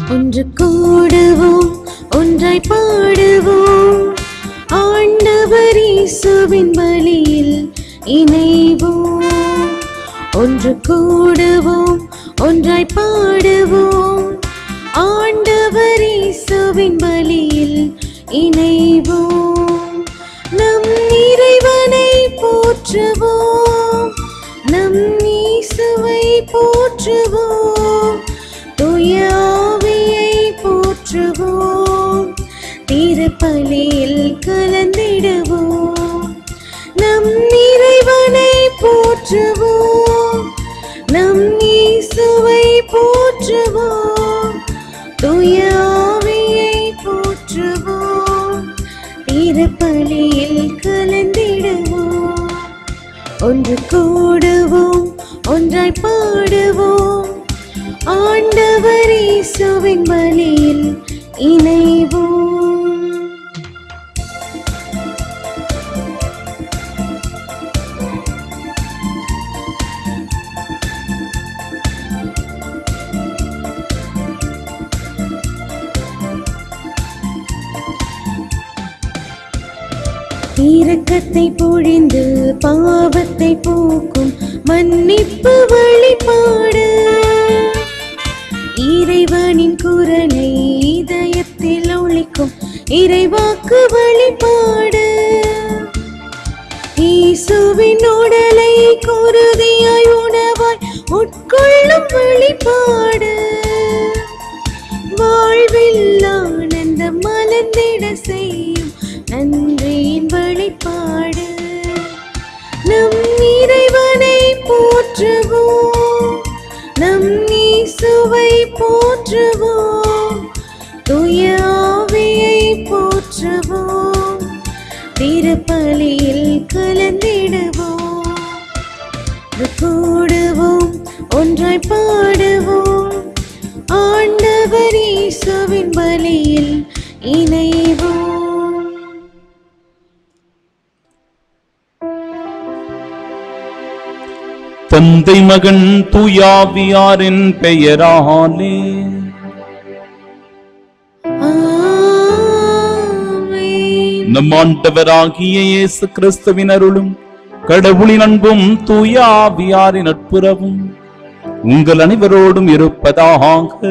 ஒன்று கூடுவோம் ஒன்றாய் பாடுவோம் ஆண்டவர் இயேசுவின் பலியில் இணைவோம் ஒன்று கூடுவோம் ஒன்றாய் பாடுவோம் ஆண்டவர் இயேசுவின் பலியில் இணைவோம் நம் இறைவனை போற்றுவோம் நம் இயேசுவை போற்றுவோம் தூய ஆவியை போற்றுவோம் திருப்பலியில் கலந்திடுவோம் நம் இறைவனை போற்றுவோம் நம் இயேசுவை போற்றுவோம் தூய ஆவியை போற்றுவோம் திருப்பலியில் கலந்திடுவோம் ஒன்று கூடுவோம் ஒன்றாய் பாடுவோம் ஆண்டவர் இயேசுவின் பலியில் இணைவோம் இரக்கத்தை பொழிந்து பாவத்தை போக்கும் மன்னிப்பு வழிபாடு இறைவனின் குரலை இதயத்தில் ஒழிக்கும் இறைவாக்கு வழிபாடு இயேசுவின் உடலை குருதியாய் உணவாய் உட்கொள்ளும் வழிபாடு வாழ்வில் ஆனந்தம் மலர்ந்திட செய்யும் நன்றியின் வழிபாடு நம் இறைவனை போற்றுவோம் நம் இயேசுவை போற்றுவோம் தூய ஆவியை போற்றுவோம் திருப்பலியில் கலந்திடுவோம் கூடுவோம் ஒன்றாய் பாடுவோம் ஆண்டவர் இயேசுவின் பலியில் இணைவோம் தந்தை மகன் தூயாவியாரின் பெயராலே ஆமென். நம் ஆண்டவராகிய இயேசு கிறிஸ்துவின் அருளும் கடவுளின் அன்பும் தூயாவியாரின் நட்புறவும் உங்கள் அனைவரோடும் இருப்பதாக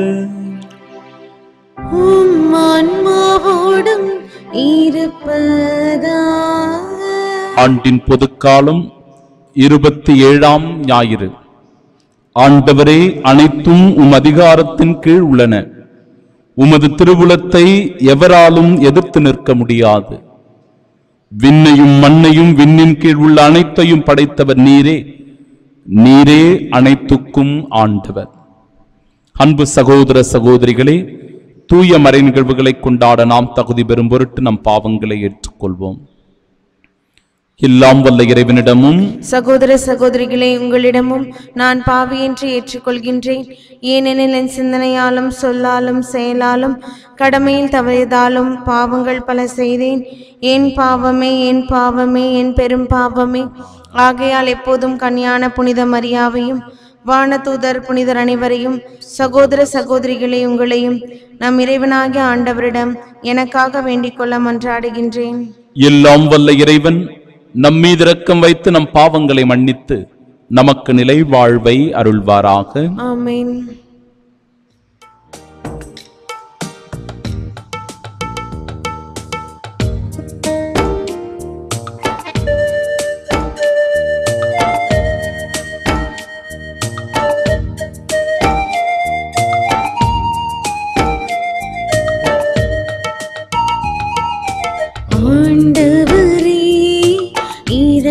உம் ஆன்மாவோடும் இருப்பதாக ஆண்டின் பொதுக்காலம் இருபத்தி ஏழாம் ஞாயிறு ஆண்டவரே அனைத்தும் உம் அதிகாரத்தின் கீழ் உள்ளன உமது திருவுளத்தை எவராலும் எதிர்த்து நிற்க முடியாது விண்ணையும் மண்ணையும் விண்ணின் கீழ் உள்ள அனைத்தையும் படைத்தவர் நீரே நீரே அனைத்துக்கும் ஆண்டவர் அன்பு சகோதர சகோதரிகளே தூய மறை நிகழ்வுகளை கொண்டாட நாம் தகுதி பெறும் பொருட்டு நம் பாவங்களை ஏற்றுக்கொள்வோம் எல்லாம் வல்ல இறைவனிடமும் சகோதர சகோதரிகளே உங்களிடமும் நான் பாவியின்றி ஏற்றுக்கொள்கின்றேன் ஏனெனில் என் சிந்தனையாலும் சொல்லாலும் செயலாலும் கடமையில் தவறியதாலும் பாவங்கள் பல செய்தேன் என் பாவமே என் பாவமே என் பெரும் பாவமே ஆகையால் எப்போதும் கன்னியான புனித மரியாவையும் வானதூதர் புனிதர் அனைவரையும் சகோதர சகோதரிகளே உங்களையும் நம் இறைவனாகிய ஆண்டவரிடம் எனக்காக வேண்டிக் கொள்ள மன்றாடுகின்றேன் எல்லாம் வல்ல இறைவன் நம்மீது இரக்கம் வைத்து நம் பாவங்களை மன்னித்து நமக்கு நிலை வாழ்வை அருள்வாராக ஆமென் ஆண்டவரே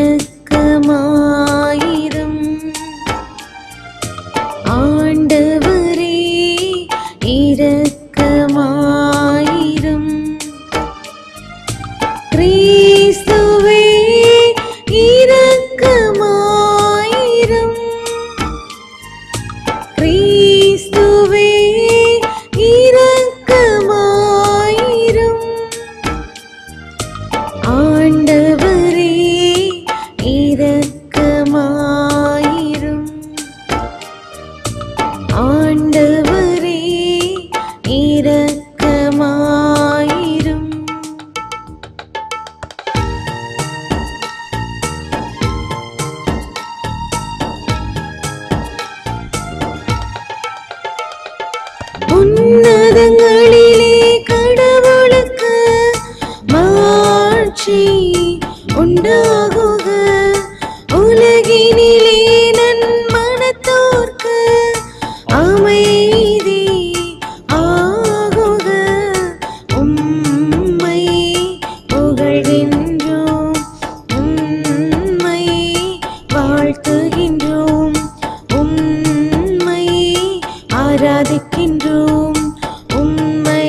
இரக்கமாயிரும் ஆண்டவரே உண்டாகுக உலகினிலே நன்மனத்தோர்க்கு அமைதி ஆகுக உம்மை புகழ்கின்றோம் உம்மை வாழ்த்துகின்றோம் உம்மை ஆராதிக்கின்றோம் உம்மை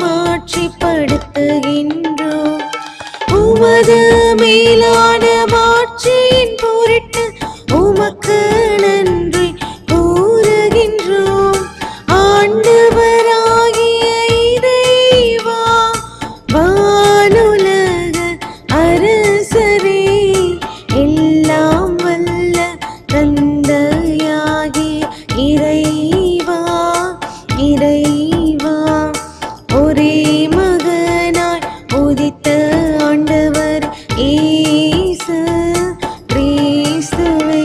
மாட்சிப்படுத்துகின்றோம் உமது மேலான மாட்சியின் பொருட்டு உமக்கு நன்றி கூறுகின்றோம் ஆண்டவராகிய இறைவா வானுலக அரசரே எல்லாம் வல்ல தந்தையாகி இறைவா இறைவா ஒரே மகனாய் உதித்த ஆண்டவர் இயேசு கிறிஸ்துவே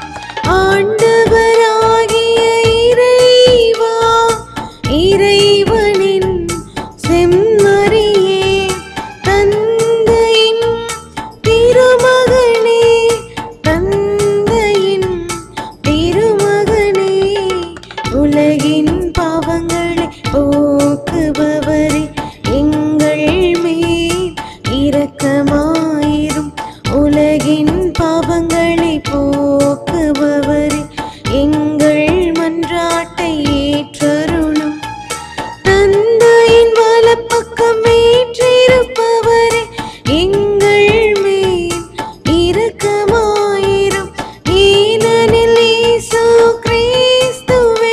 ஆண்டவராகிய இறைவா இறைவனின் செம்மறியே தந்தையின் திருமகனே தந்தையின் திருமகனே உலகின் பாவங்களை போக்குபவரே எங்கள் மேல் இரக்கமாயிரும் உலகின் பாவங்களை போக்குபவரே எங்கள் மன்றாட்டை ஏற்றருளும் தந்தையின் வலப்பக்கம் ஏற்றிருப்பவரே எங்கள் மேல் இரக்கமாயிரும் ஏனெனில் இயேசு கிறிஸ்துவே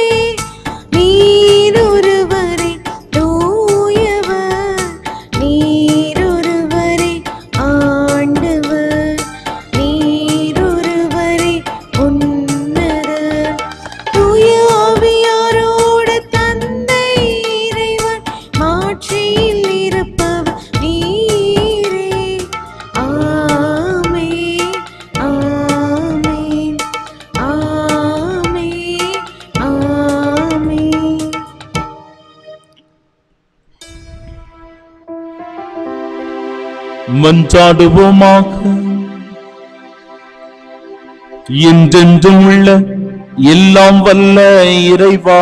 நீரொருவரே தூயவர் நீரொருவரே ஆண்டவர் நீரொருவரே உன்னதர் தூய ஆவியாரோடு தந்தை இறைவன் மாட்சியில் இருப்பவர் நீரே ஆமென் ஆமென் ஆமென் ஆமென் மன்றாடுவோமாக என்றென்றும் உள்ள எல்லாம் வல்ல இறைவா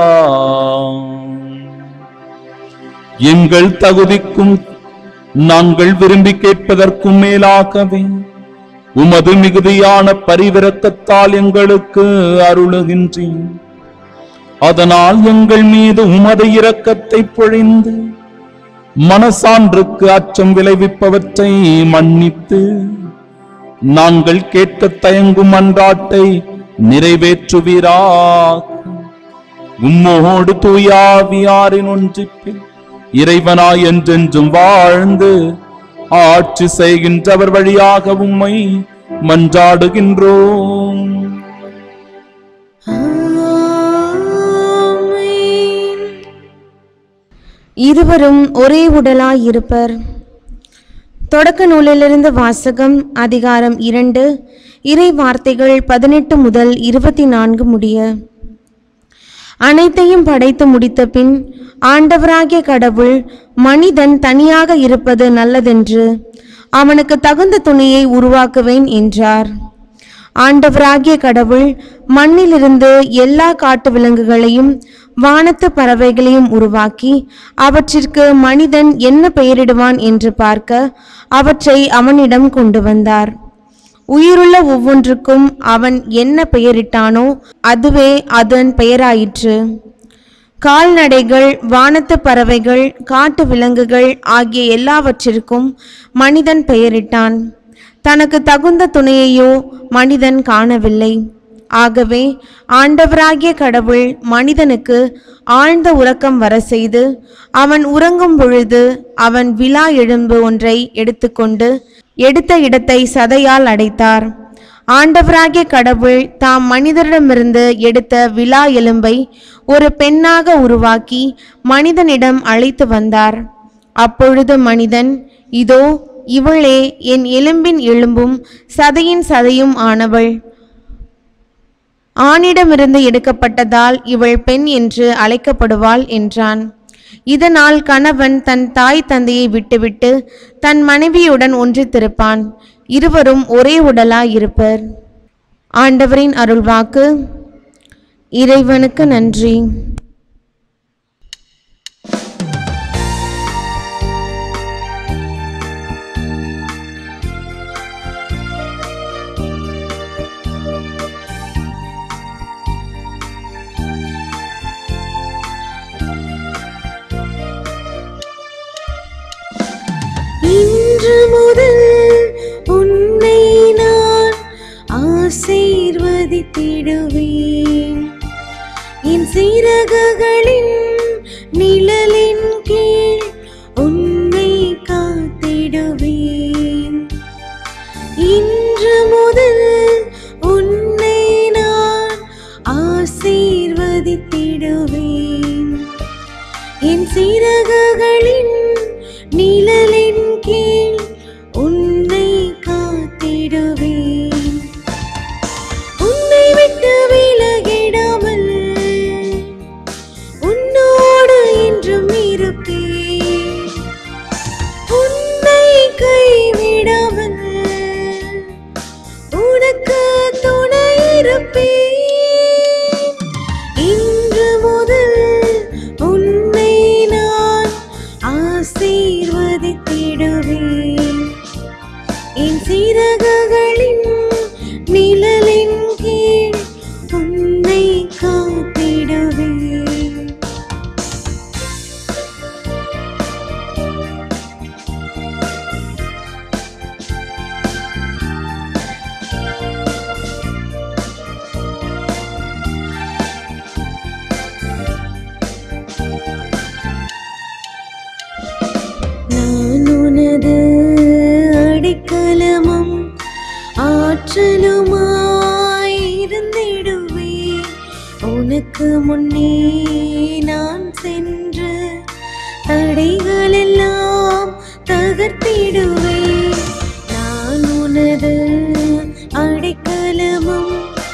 எங்கள் தகுதிக்கும் நாங்கள் விரும்பி கேட்பதற்கும் மேலாகவே உமது மிகுதியான பரிவிரக்கத்தால் எங்களுக்கு அருளுகின்றேன் அதனால் எங்கள் மீது உமது இரக்கத்தை பொழிந்து மனசான்றுக்கு அச்சம் விளைவிப்பவற்றை மன்னித்து நாங்கள் கேட்க தயங்கும் அன்றாட்டை நிறைவேற்றுவீராக உம்மோடு தூயாவியாரின் ஒன்றிப்பில் இறைவனாய் என்றென்றும் வாழ்ந்து ஆட்சி செய்கின்றவர் வழியாக உம்மை மன்றாடுகின்றோம் ஆமென் இருவரும் ஒரே உடலாய் இருப்பர் தொடக்க நூலிலிருந்து வாசகம் அதிகாரம் இரண்டு இறை வார்த்தைகள் பதினெட்டு முதல் இருபத்தி நான்கு முடிய அனைத்தையும் படைத்து முடித்த பின் ஆண்டவராகிய கடவுள் மனிதன் தனியாக இருப்பது நல்லதென்று அவனுக்கு தகுந்த துணியை உருவாக்குவேன் என்றார் ஆண்டவராகிய கடவுள் மண்ணிலிருந்து எல்லா காட்டு விலங்குகளையும் வானத்து பறவைகளையும் உருவாக்கி அவற்றிற்கு மனிதன் என்ன பெயரிடுவான் என்று பார்க்க அவற்றை அவனிடம் கொண்டு வந்தார் உயிருள்ள ஒவ்வொன்றுக்கும் அவன் என்ன பெயரிட்டானோ அதுவே அதன் பெயராயிற்று கால்நடைகள் வானத்து பறவைகள் காட்டு விலங்குகள் ஆகிய எல்லாவற்றிற்கும் மனிதன் பெயரிட்டான் தனக்கு தகுந்த துணையையோ மனிதன் காணவில்லை ஆகவே ஆண்டவராகிய கடவுள் மனிதனுக்கு ஆழ்ந்த உறக்கம் வர செய்து அவன் உறங்கும் பொழுது அவன் விலா எலும்பு ஒன்றை எடுத்துக்கொண்டு எடுத்த இடத்தை சதையால் அடைத்தார் ஆண்டவராகிய கடவுள் தாம் மனிதரிடமிருந்து எடுத்த விலா எலும்பை ஒரு பெண்ணாக உருவாக்கி மனிதனிடம் அழைத்து வந்தார் அப்பொழுது மனிதன் இதோ இவளே என் எலும்பின் எலும்பும் சதையின் சதையும் ஆனவள் ஆணிடமிருந்து எடுக்கப்பட்டதால் இவள் பெண் என்று அழைக்கப்படுவாள் என்றான் இதனால் கணவன் தன் தாய் தந்தையை விட்டுவிட்டு தன் மனைவியுடன் ஒன்றித்திருப்பான் இருவரும் ஒரே உடலாய் இருப்பர் ஆண்டவரின் அருள்வாக்கு இறைவனுக்கு நன்றி இன்று முதல் உன்னை நான் ஆசீர்வதித்திடுவேன் என் சிறகுகளின் நிழலின் கீழ் உன்னை காத்திடுவேன் இன்று முதல் உன்னை நான் ஆசீர்வதித்திடுவேன் என் சிறகுகளின் நிழலின் கீழ் உன்னை காத்திடுவேன் உன்னை விட்டு விலகிடாமல் உன்னோடு என்றும் இருப்பேன் உன்னை கைவிடாமல் உனக்கு துணை இருப்பேன் இன்று முதல் உன்னை நான் ஆசீர்வதித்திடுவேன் என் சிறகுகளின் நிழலின் கீழ் உன்னை காத்திடுவேன் நான் உனது அடிக்கலமும் ஆற்றலுமாயிருந்திடுவேன் உனக்கு முன்னே நான் சென்று தடைகளெல்லாம் தகர்த்திடுவேன் நான் உனது அடைக்கலமும்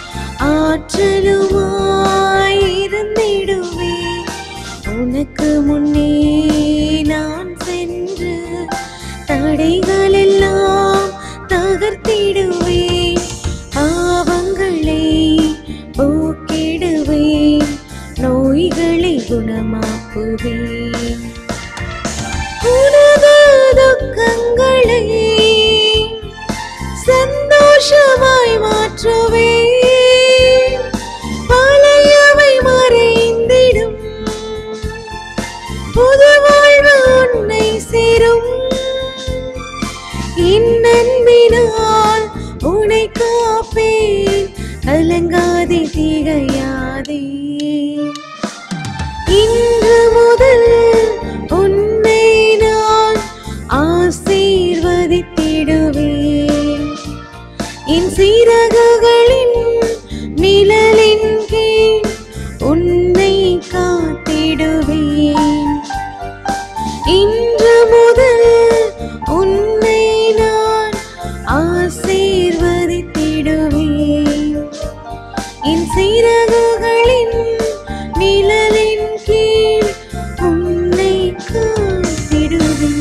ஆற்றலுமாயிருந்திடுவேன் உனக்கு முன்னே நான் சென்று தடைகளெல்லாம் தகர்த்திடுவேன் பாவங்களை போக்கிடுவேன் நோய்களை குணமாக்குவேன் உனது துக்கங்களை சந்தோஷமாய் மாற்றுவேன் பழையவை மறைந்திடும் புது வாழ்வு உன்னை சேரும் என் அன்பினால் உன்னை காப்பேன் கலங்காதே திகையாதே இன்று முதல் உன்னை நான் ஆசீர்வதித்திடுவேன் என் சிறகுகளின் நிழலின் கீழ் உன்னை காத்திடுவேன் இன்று முதல் உன்னை நான் ஆசீர்வதித்திடுவேன் என் சிறகுகளின் நிழலின் கீழ் உன்னை காத்திடுவேன்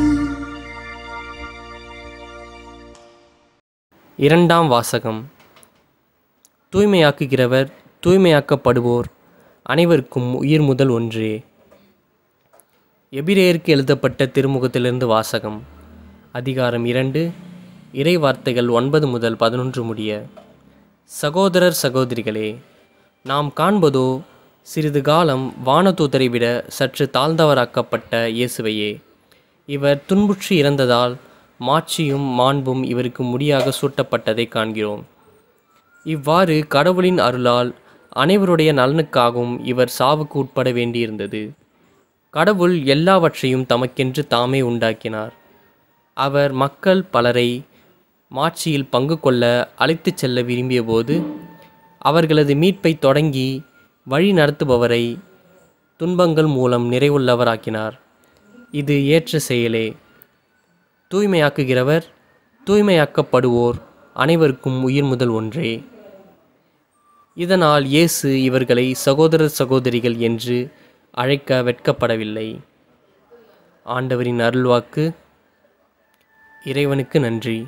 இரண்டாம் வாசகம் தூய்மையாக்குகிறவர் தூய்மையாக்கப்படுவோர் அனைவருக்கும் உயிர் முதல் ஒன்றே எபிரேயருக்கு எழுதப்பட்ட திருமுகத்திலிருந்து வாசகம் அதிகாரம் இரண்டு இறை வார்த்தைகள் ஒன்பது முதல் பதினொன்று முடிய சகோதரர் சகோதரிகளே நாம் காண்பதோ சிறிது காலம் வானதூதரை விட சற்று தாழ்ந்தவராக்கப்பட்ட இயேசுவையே இவர் துன்புற்று இறந்ததால் மாட்சியும் மாண்பும் இவருக்கு முடியாக சூட்டப்பட்டதை காண்கிறோம் இவ்வாறு கடவுளின் அருளால் அனைவருடைய நலனுக்காகவும் இவர் சாவுக்கு உட்பட வேண்டியிருந்தது கடவுள் எல்லாவற்றையும் தமக்கென்று தாமே உண்டாக்கினார் அவர் மக்கள் பலரை மாட்சியில் பங்கு கொள்ள அழைத்துச் செல்ல விரும்பியபோது அவர்களது மீட்பை தொடங்கி வழி நடத்துபவரை துன்பங்கள் மூலம் நிறைவுள்ளவராக்கினார் இது ஏற்ற செயலே தூய்மையாக்குகிறவர் தூய்மையாக்கப்படுவோர் அனைவருக்கும் உயிர் முதல் ஒன்றே இதனால் இயேசு இவர்களை சகோதரர் சகோதரிகள் என்று அழைக்க வெட்கப்படவில்லை ஆண்டவரின் அருள்வாக்கு இறைவனுக்கு நன்றி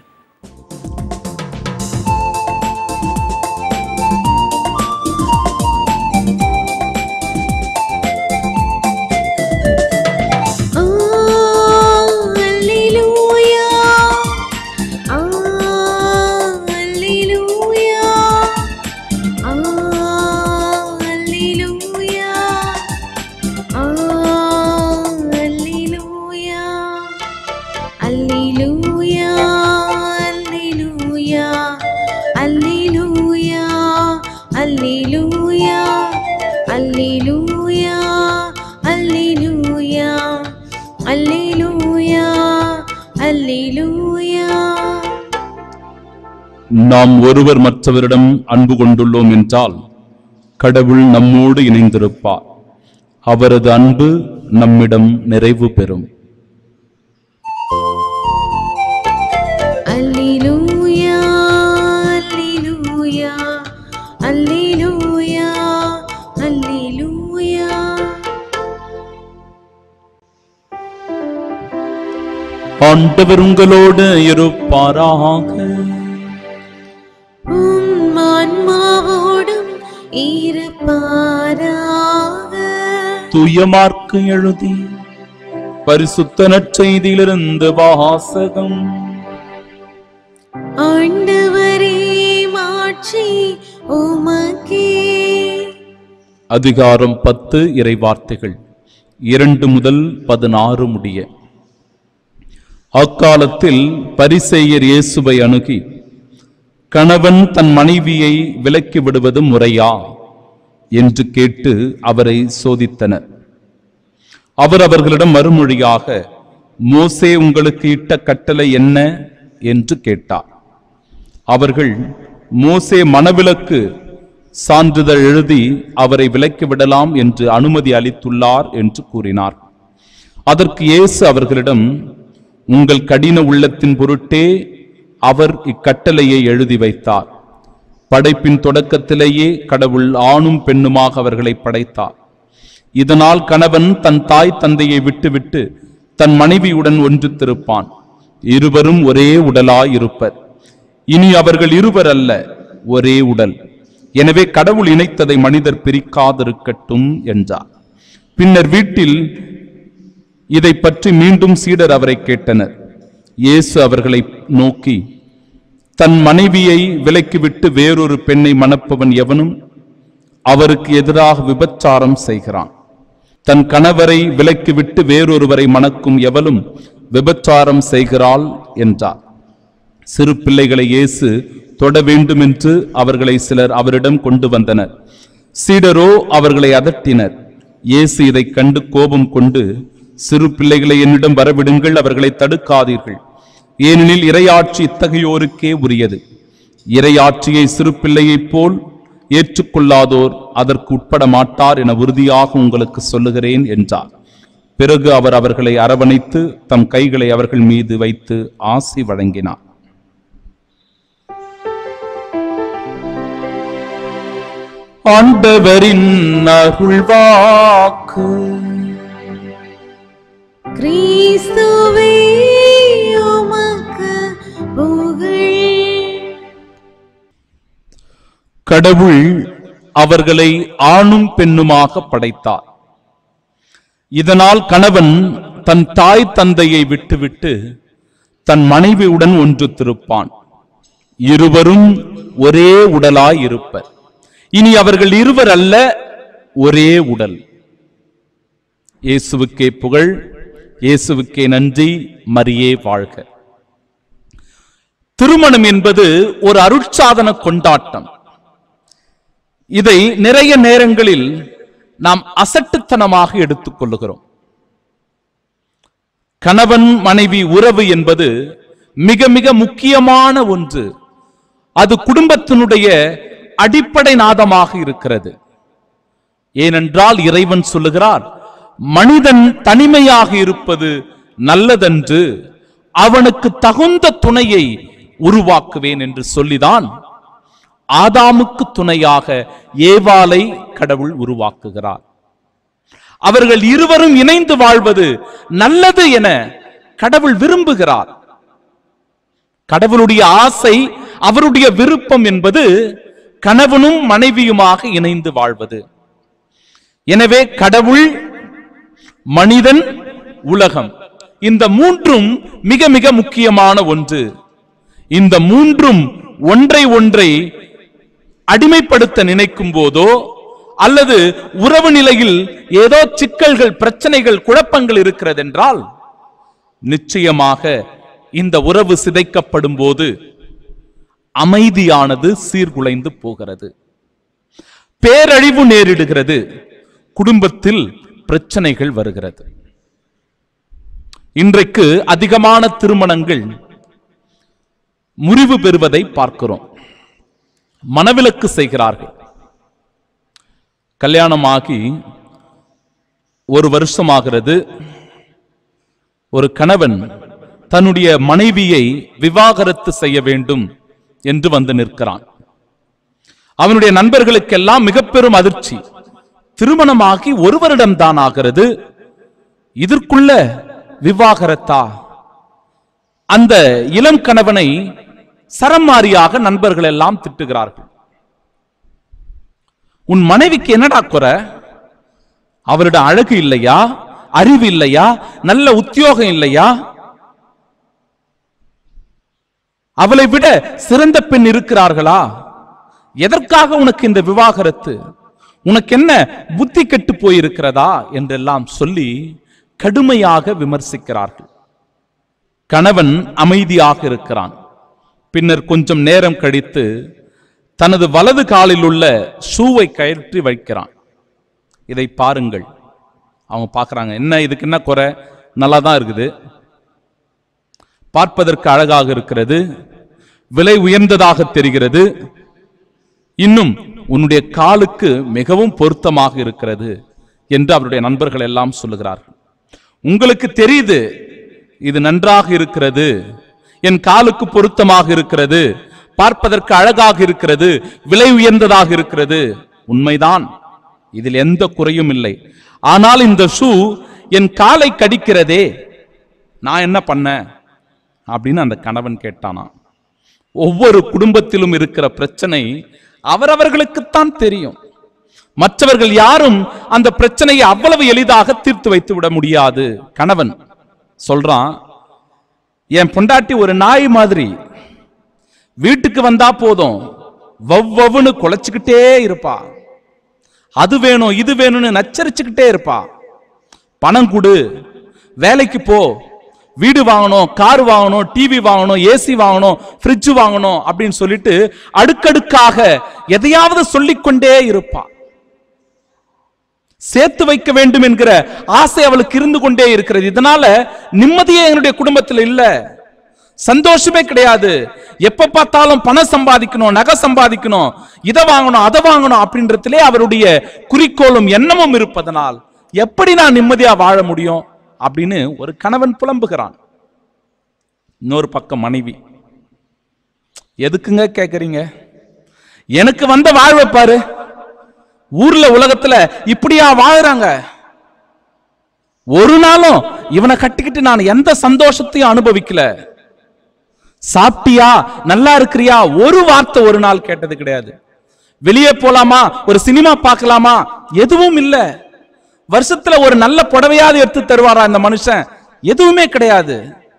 அல்லேலூயா அல்லேலூயா அல்லேலூயா அல்லேலூயா அல்லேலூயா அல்லேலூயா அல்லேலூயா அல்லேலூயா அல்லேலூயா அல்லேலூயா அல்லேலூயா நாம் ஒருவர் மற்றவரிடம் அன்பு கொண்டுள்ளோம் என்றால் கடவுள் நம்மோடு இணைந்திருப்பார் அவரது அன்பு நம்மிடம் நிறைவு பெறும் அல்லேலூயா அல்லேலூயா அல்லேலூயா அல்லேலூயா ஆண்டவர் உங்களோடு இருப்பாராக உம் ஆன்மாவோடும் இருப்பாராக தூயமார்க்கு எழுதி பரிசுத்த நற்செய்தியிலிருந்து வாசகம் ஆண்டவரே மாட்சி உமக்கே அதிகாரம் பத்து இறை வார்த்தைகள் இரண்டு முதல் பதினாறு முடிய அக்காலத்தில் பரிசேயர் இயேசுவை அணுகி கணவன் தன் மனைவியை விலக்கி விடுவது முறையா என்று கேட்டு அவரை சோதித்தனர் அவர் அவர்களிடம் மறுமொழியாக மோசே உங்களுக்கு இட்ட கட்டளை என்ன என்று கேட்டார் அவர்கள் மோசே மனவிலக்கு சான்றிதழ் எழுதி அவரை விலக்கி விடலாம் என்று அனுமதி அளித்துள்ளார் என்று கூறினார் அதற்கு இயேசு அவர்களிடம் உங்கள் கடின உள்ளத்தின் பொருட்டே அவர் இக்கட்டளையை எழுதி வைத்தார் படைப்பின் தொடக்கத்திலேயே கடவுள் ஆணும் பெண்ணுமாக அவர்களை படைத்தார் இதனால் கணவன் தன் தாய் தந்தையை விட்டுவிட்டு தன் மனைவியுடன் ஒன்றித்திருப்பான் இருவரும் ஒரே உடலாய் இருப்பர் இனி அவர்கள் இருவர் அல்ல ஒரே உடல் எனவே கடவுள் இணைத்ததை மனிதர் பிரிக்காதிருக்கட்டும் என்றார் பின்னர் வீட்டில் இதை பற்றி மீண்டும் சீடர் அவரை கேட்டனர் இயேசு அவர்களை நோக்கி தன் மனைவியை விலக்கிவிட்டு வேறொரு பெண்ணை மணப்பவன் எவனும் அவருக்கு எதிராக விபச்சாரம் செய்கிறான் தன் கணவரை விலக்கிவிட்டு வேறொருவரை மணக்கும் எவளும் விபச்சாரம் செய்கிறாள் என்றார் சிறு பிள்ளைகளை இயேசு தொட வேண்டும் என்று அவர்களை சிலர் அவரிடம் கொண்டு வந்தனர் சீடரோ அவர்களை அதட்டினர் இயேசு இதைக் கண்டு கோபம் கொண்டு சிறு பிள்ளைகளை என்னிடம் வரவிடுங்கள் அவர்களை தடுக்காதீர்கள் ஏனெனில் இறையாட்சி இத்தகையோருக்கே உரியது இறையாட்சியை சிறு பிள்ளையைப் போல் ஏற்றுக்கொள்ளாதோர் அதற்கு உட்பட மாட்டார் என உறுதியாக உங்களுக்கு சொல்லுகிறேன் என்றார் பிறகு அவர் அவர்களை அரவணைத்து தம் கைகளை அவர்கள் மீது வைத்து ஆசி வழங்கினார் ஆண்டவரின் அருள்வாக்கு கிறிஸ்துவே உமக்கு புகழ் கடவுள் அவர்களை ஆணும் பெண்ணுமாக படைத்தார் இதனால் கணவன் தன் தாய் தந்தையை விட்டுவிட்டு தன் மனைவியுடன் ஒன்றுத்திருப்பான் இருவரும் ஒரே உடலாய் இருப்பர் இனி அவர்கள் இருவர் அல்ல ஒரே உடல் இயேசுவுக்கே புகழ் இயேசுவுக்கே நன்றி மரியே வாழ்க திருமணம் என்பது ஒரு அருட்சாதன கொண்டாட்டம் இதை நிறைய நேரங்களில் நாம் அசட்டுத்தனமாக எடுத்துக்கொள்ளுகிறோம் கணவன் மனைவி உறவு என்பது மிக மிக முக்கியமான ஒன்று அது குடும்பத்தினுடைய அடிப்படை நாதமாக இருக்கிறது ஏனென்றால் இறைவன் சொல்லுகிறார் மனிதன் தனிமையாக இருப்பது நல்லதென்று அவனுக்கு தகுந்த துணையை உருவாக்குவேன் என்று சொல்லிதான் ஆதாமுக்கு துணையாக ஏவாளை கடவுள் உருவாக்குகிறார் அவர்கள் இருவரும் இணைந்து வாழ்வது நல்லது என கடவுள் விரும்புகிறார் கடவுளுடைய ஆசை அவருடைய விருப்பம் என்பது கணவனும் மனைவியுமாக இணைந்து வாழ்வது எனவே கடவுள் மனிதன் உலகம் இந்த மூன்றும் மிக மிக முக்கியமான ஒன்று இந்த மூன்றும் ஒன்றை ஒன்றை அடிமைப்படுத்த நினைக்கும் போதோ அல்லது உறவு நிலையில் ஏதோ சிக்கல்கள் பிரச்சனைகள் குழப்பங்கள் இருக்கிறது என்றால் நிச்சயமாக இந்த உறவு சிதைக்கப்படும் போது அமைதியானது சீர்குலைந்து போகிறது பேரழிவு நேரிடுகிறது குடும்பத்தில் பிரச்சனைகள் வருகிறது இன்றைக்கு அதிகமான திருமணங்கள் முறிவு பெறுவதை பார்க்கிறோம் மனவிலக்கு செய்கிறார்கள் கல்யாணமாகி ஒரு வருஷமாகிறது ஒரு கணவன் தன்னுடைய மனைவியை விவாகரத்து செய்ய வேண்டும் என்று வந்து நிற்கிறான் அவனுடைய நண்பர்களுக்கெல்லாம் மிக பெரும் அதிர்ச்சி திருமணமாகி ஒரு வருடம் தான் ஆகிறது இதற்குள்ள விவாகரத்தா அந்த இளம் கணவனை சரமாரியாக நண்பர்கள் எல்லாம் திட்டுகிறார்கள் உன் மனைவிக்கு என்னடா குறை அவரோட அழகு இல்லையா அறிவு இல்லையா நல்ல உத்தியோகம் இல்லையா அவளை விட சிறந்த பெண் இருக்கிறார்களா எதற்காக உனக்கு இந்த விவாகரத்து உனக்கு என்ன புத்தி கெட்டு போயிருக்கிறதா என்றெல்லாம் சொல்லி கடுமையாக விமர்சிக்கிறார்கள் கணவன் அமைதியாக இருக்கிறான் பின்னர் கொஞ்சம் நேரம் கழித்து தனது வலது காலில் உள்ள ஷூவை கயற்றி வைக்கிறான் இதை பாருங்கள் அவங்க பார்க்கறாங்க என்ன இதுக்கு என்ன குறை நல்லா தான் இருக்குது பார்ப்பதற்கு அழகாக இருக்கிறது விலை உயர்ந்ததாக தெரிகிறது இன்னும் உன்னுடைய காலுக்கு மிகவும் பொருத்தமாக இருக்கிறது என்று அவருடைய நண்பர்கள் எல்லாம் சொல்லுகிறார்கள் உங்களுக்கு தெரியுது இது நன்றாக இருக்கிறது என் காலுக்கு பொருத்தமாக இருக்கிறது பார்ப்பதற்கு அழகாக இருக்கிறது விலை உயர்ந்ததாக இருக்கிறது உண்மைதான் இதில் எந்த குறையும் இல்லை ஆனால் இந்த ஷூ என் காலை கடிக்கிறதே நான் என்ன பண்ணேன் அப்படின்னு அந்த கணவன் கேட்டானா ஒவ்வொரு குடும்பத்திலும் இருக்கிற பிரச்சனை அவரவர்களுக்குத்தான் தெரியும் மற்றவர்கள் யாரும் அந்த பிரச்சனையை அவ்வளவு எளிதாக தீர்த்து வைத்து விட முடியாது கணவன் சொல்றான் என் பொண்டாட்டி ஒரு நாய் மாதிரி வீட்டுக்கு வந்தா போதும் வவ்வவுன்னு குலைச்சுக்கிட்டே இருப்பா அது வேணும் இது வேணும்னு நச்சரிச்சுக்கிட்டே இருப்பா பணம் கொடு வேலைக்கு போ வீடு வாங்கணும் கார் வாங்கணும் டிவி வாங்கணும் ஏசி வாங்கணும் ஃப்ரிட்ஜ் வாங்கணும் அப்படின்னு சொல்லிட்டு அடுக்கடுக்காக எதையாவது சொல்லிக்கொண்டே இருப்பா சேர்த்து வைக்க வேண்டும் என்கிற ஆசை அவளுக்கு இருந்து கொண்டே இருக்கிறது இதனால நிம்மதியே என்னுடைய குடும்பத்தில் இல்ல சந்தோஷமே கிடையாது எப்ப பார்த்தாலும் பணம் சம்பாதிக்கணும் நகை சம்பாதிக்கணும் இதை வாங்கணும் அதை வாங்கணும் அப்படின்றதுலே அவருடைய குறிக்கோளும் எண்ணமும் இருப்பதனால் எப்படி நான் நிம்மதியா வாழ முடியும் அப்படின்னு ஒரு கணவன் புலம்புகிறான் இன்னொரு பக்கம் மனைவி எதுக்குங்க கேக்குறீங்க எனக்கு வந்த வாழ்வை பாரு ஊர்ல உலகத்துல இப்படியா வாழுறாங்க ஒரு நாளும் இவனை கட்டிக்கிட்டு நான் எந்த சந்தோஷத்தையும் அனுபவிக்கல சாப்பிட்டியா நல்லா இருக்கிறியா ஒரு வார்த்தை ஒரு நாள் கேட்டது கிடையாது வெளியே போலாமா ஒரு சினிமா பார்க்கலாமா எதுவும் இல்ல வருஷத்துல ஒரு நல்ல புடவையாவது எடுத்து தருவாரா இந்த மனுஷன் எதுவுமே கிடையாது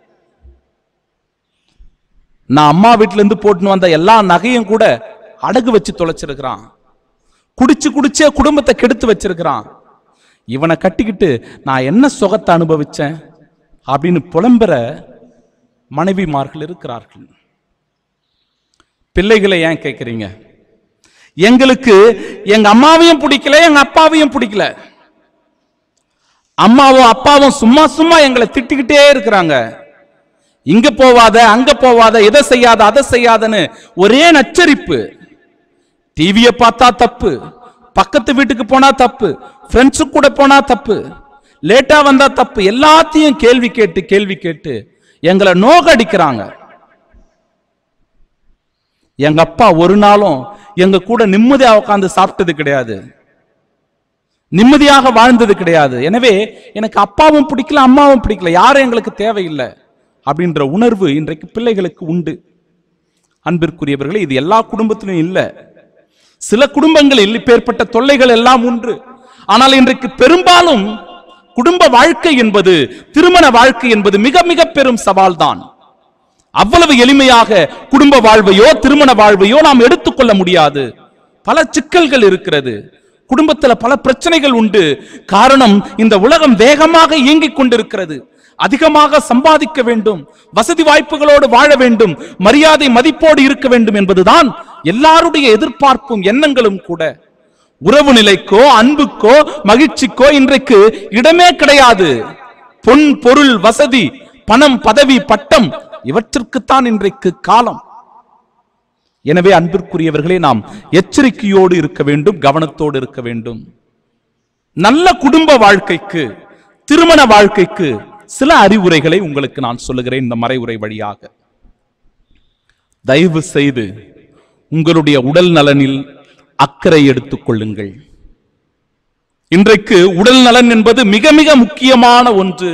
நான் அம்மா வீட்டுல இருந்து போட்டுன்னு வந்த எல்லா நகையும் கூட அடகு வச்சு தொலைச்சிருக்கிறான் குடிச்சு குடிச்சே குடும்பத்தை கெடுத்து வச்சிருக்கிறான் இவனை கட்டிக்கிட்டு நான் என்ன சுகத்தை அனுபவிச்சேன் அப்படின்னு புலம்புற மனைவிமார்கள் இருக்கிறார்கள் பிள்ளைகளை ஏன் கேட்குறீங்க எங்களுக்கு எங்க அம்மாவையும் பிடிக்கல எங்க அப்பாவையும் பிடிக்கல அம்மாவும் அப்பாவும் சும்மா சும்மா எங்களை திட்டிக்கிட்டே இருக்கிறாங்க இங்க போவாத அங்க போவாத இதை செய்யாத அதை செய்யாதன்னு ஒரே நச்சரிப்பு டிவியை பார்த்தா தப்பு பக்கத்து வீட்டுக்கு போனா தப்பு ஃப்ரெண்ட்ஸு கூட போனா தப்பு லேட்டா வந்தா தப்பு எல்லாத்தையும் கேள்வி கேட்டு கேள்வி கேட்டு எங்களை நோகடிக்கிறாங்க எங்க அப்பா ஒரு நாளும் எங்க கூட நிம்மதியா உட்காந்து சாப்பிட்டது கிடையாது நிம்மதியாக வாழ்ந்தது கிடையாது எனவே எனக்கு அப்பாவும் பிடிக்கல அம்மாவும் பிடிக்கல யாரும் எங்களுக்கு தேவையில்லை அப்படின்ற உணர்வு இன்றைக்கு பிள்ளைகளுக்கு உண்டு அன்பிற்குரியவர்களே இது எல்லா குடும்பத்திலும் இல்லை சில குடும்பங்களில் இப்பேற்பட்ட தொல்லைகள் எல்லாம் உண்டு ஆனால் இன்றைக்கு பெரும்பாலும் குடும்ப வாழ்க்கை என்பது திருமண வாழ்க்கை என்பது மிக மிக பெரும் சவால்தான் அவ்வளவு எளிமையாக குடும்ப வாழ்வையோ திருமண வாழ்வையோ நாம் எடுத்துக்கொள்ள முடியாது பல சிக்கல்கள் இருக்கிறது குடும்பத்துல பல பிரச்சனைகள் உண்டு காரணம் இந்த உலகம் வேகமாக இயங்கிக் கொண்டிருக்கிறது அதிகமாக சம்பாதிக்க வேண்டும் வசதி வாய்ப்புகளோடு வாழ வேண்டும் மரியாதை மதிப்போடு இருக்க வேண்டும் என்பதுதான் எல்லாருடைய எதிர்பார்ப்பும் எண்ணங்களும் கூட உறவு நிலைக்கோ அன்புக்கோ மகிழ்ச்சிக்கோ இன்றைக்கு இடமே கிடையாது பொன் பொருள் வசதி பணம் பதவி பட்டம் இவற்றிற்குத்தான் இன்றைக்கு காலம் எனவே அன்பிற்குரியவர்களே நாம் எச்சரிக்கையோடு இருக்க வேண்டும் கவனத்தோடு இருக்க வேண்டும் நல்ல குடும்ப வாழ்க்கைக்கு திருமண வாழ்க்கைக்கு சில அறிவுரைகளை உங்களுக்கு நான் சொல்லுகிறேன் இந்த மறைவுரை வழியாக தயவு செய்து உங்களுடைய உடல் நலனில் அக்கறை எடுத்துக் கொள்ளுங்கள் இன்றைக்கு உடல் நலன் என்பது மிக மிக முக்கியமான ஒன்று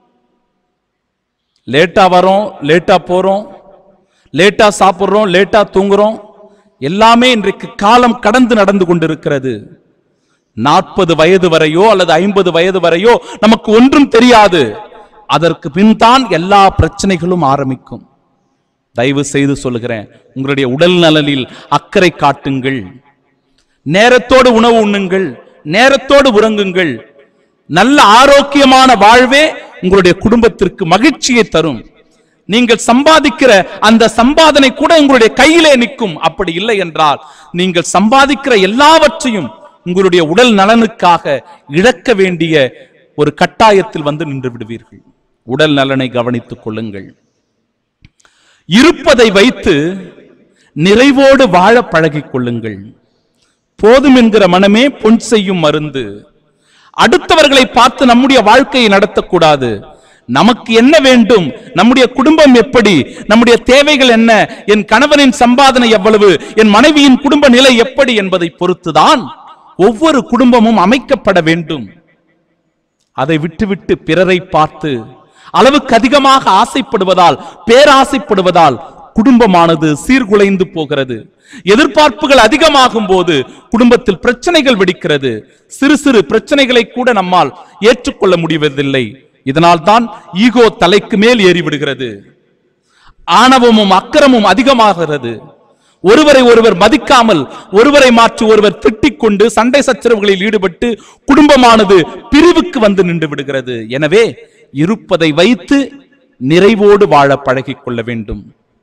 லேட்டா வரோம் லேட்டா போறோம் லேட்டா சாப்பிடுறோம் லேட்டா தூங்குறோம் எல்லாமே இன்றைக்கு காலம் கடந்து நடந்து கொண்டிருக்கிறது நாற்பது வயது வரையோ அல்லது ஐம்பது வயது வரையோ நமக்கு ஒன்றும் தெரியாது அதற்கு பின்தான் எல்லா பிரச்சனைகளும் ஆரம்பிக்கும் தயவு செய்து சொல்லுகிறேன் உங்களுடைய உடல் நலனில் அக்கறை காட்டுங்கள் நேரத்தோடு உணவு உண்ணுங்கள் நேரத்தோடு உறங்குங்கள் நல்ல ஆரோக்கியமான வாழ்வே உங்களுடைய குடும்பத்திற்கு மகிழ்ச்சியை தரும் நீங்கள் சம்பாதிக்கிற அந்த சம்பாதனை கூட உங்களுடைய கையிலே நிற்கும் அப்படி இல்லை என்றால் நீங்கள் சம்பாதிக்கிற எல்லாவற்றையும் உங்களுடைய உடல் நலனுக்காக இழக்க வேண்டிய ஒரு கட்டாயத்தில் வந்து நின்று விடுவீர்கள் உடல் நலனை கவனித்துக் கொள்ளுங்கள் இருப்பதை வைத்து நிறைவோடு வாழ பழகிக் கொள்ளுங்கள் போதும் என்கிற மனமே பொன் செய்யும் மருந்து அடுத்தவர்களை பார்த்து நம்முடைய வாழ்க்கையை நடத்தக்கூடாது நமக்கு என்ன வேண்டும் நம்முடைய குடும்பம் எப்படி நம்முடைய தேவைகள் என்ன என் கணவனின் சம்பாதனை எவ்வளவு என் மனைவியின் குடும்ப நிலை எப்படி என்பதை பொறுத்துதான் ஒவ்வொரு குடும்பமும் அமைக்கப்பட வேண்டும் அதை விட்டுவிட்டு பிறரை பார்த்து அளவுக்கு அதிகமாக ஆசைப்படுவதால் பேராசைப்படுவதால் குடும்பமானது சீர்குலைந்து போகிறது எதிர்பார்ப்புகள் அதிகமாகும் போது குடும்பத்தில் பிரச்சனைகள் வெடிக்கிறது சிறு சிறு பிரச்சனைகளை கூட நம்மால் ஏற்றுக்கொள்ள முடிவதில்லை இதனால் தான் ஈகோ தலைக்கு மேல் ஏறிவிடுகிறது ஆணவமும் அக்கிரமும் அதிகமாகிறது ஒருவரை ஒருவர் மதிக்காமல் ஒருவரை மாற்றி ஒருவர் திட்டிக் கொண்டு சண்டை சச்சரவுகளில் ஈடுபட்டு குடும்பமானது பிரிவுக்கு வந்து நின்று விடுகிறது எனவே இருப்பதை வைத்து நிறைவோடு வாழ பழகிக் கொள்ள வேண்டும்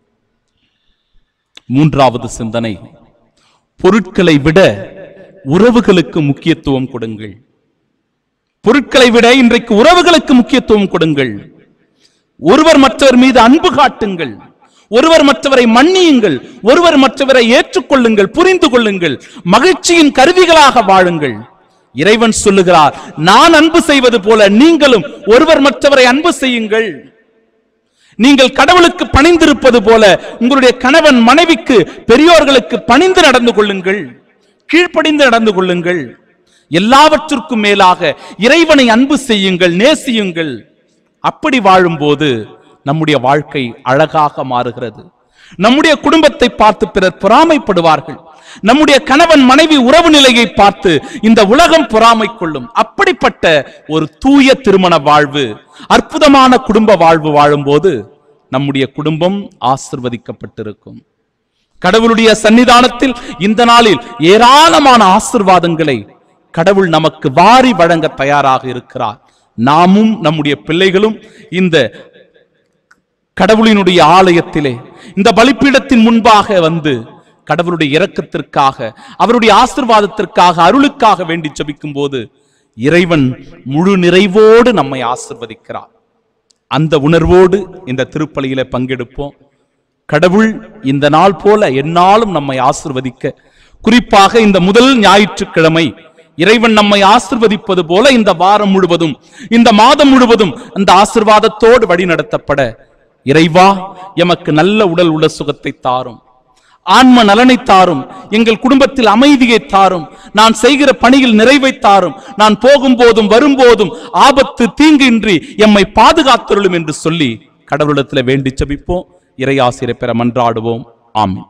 மூன்றாவது சிந்தனை பொருட்களை விட உறவுகளுக்கு முக்கியத்துவம் கொடுங்கள் பொருட்களை விட இன்றைக்கு உறவுகளுக்கு முக்கியத்துவம் கொடுங்கள் ஒருவர் மற்றவர் மீது அன்பு காட்டுங்கள் ஒருவர் மற்றவரை மன்னியுங்கள் ஒருவர் மற்றவரை ஏற்றுக்கொள்ளுங்கள் புரிந்து கொள்ளுங்கள் மகிழ்ச்சியின் கருவிகளாக வாழுங்கள் இறைவன் சொல்லுகிறார் நான் அன்பு செய்வது போல நீங்களும் ஒருவர் மற்றவரை அன்பு செய்யுங்கள் நீங்கள் கடவுளுக்கு பணிந்திருப்பது போல உங்களுடைய கணவன் மனைவிக்கு பெரியோர்களுக்கு பணிந்து நடந்து கொள்ளுங்கள் கீழ்ப்படிந்து நடந்து கொள்ளுங்கள் எல்லாவற்றிற்கும் மேலாக இறைவனை அன்பு செய்யுங்கள் நேசியுங்கள் அப்படி வாழும்போது நம்முடைய வாழ்க்கை அழகாக மாறுகிறது நம்முடைய குடும்பத்தை பார்த்து பிறர் பொறாமைப்படுவார்கள் நம்முடைய கணவன் மனைவி உறவு நிலையை பார்த்து இந்த உலகம் பொறாமை கொள்ளும் அப்படிப்பட்ட ஒரு தூய திருமண வாழ்வு அற்புதமான குடும்ப வாழ்வு வாழும்போது நம்முடைய குடும்பம் ஆசிர்வதிக்கப்பட்டிருக்கும் கடவுளுடைய சன்னிதானத்தில் இந்த நாளில் ஏராளமான ஆசிர்வாதங்களை கடவுள் நமக்கு வாரி வழங்க தயாராக இருக்கிறார் நாமும் நம்முடைய பிள்ளைகளும் இந்த கடவுளினுடைய ஆலயத்திலே இந்த பலிப்பீடத்தின் முன்பாக வந்து கடவுளுடைய இரக்கத்திற்காக அவருடைய ஆசிர்வாதத்திற்காக அருளுக்காக வேண்டி ஜெபிக்கும் போது இறைவன் முழு நிறைவோடு நம்மை ஆசிர்வதிக்கிறார் அந்த உணர்வோடு இந்த திருப்பலியில பங்கெடுப்போம் கடவுள் இந்த நாள் போல எந்நாளும் நம்மை ஆசிர்வதிக்க குறிப்பாக இந்த முதல் ஞாயிற்றுக்கிழமை இறைவன் நம்மை ஆசிர்வதிப்பது போல இந்த வாரம் முழுவதும் இந்த மாதம் முழுவதும் அந்த ஆசிர்வாதத்தோடு வழி நடத்தப்பட இறைவா எமக்கு நல்ல உடல் உள்ள சுகத்தை தாரும் ஆன்ம நலனை தாரும் எங்கள் குடும்பத்தில் அமைதியை தாரும் நான் செய்கிற பணியில் நிறைவை தாரும் நான் போகும்போதும் வரும்போதும் ஆபத்து தீங்கின்றி எம்மை பாதுகாத்தருளும் என்று சொல்லி கடவுளிடத்தில் வேண்டி ஜெபிப்போம் இறையாசிரியர் பெற மன்றாடுவோம் ஆமென்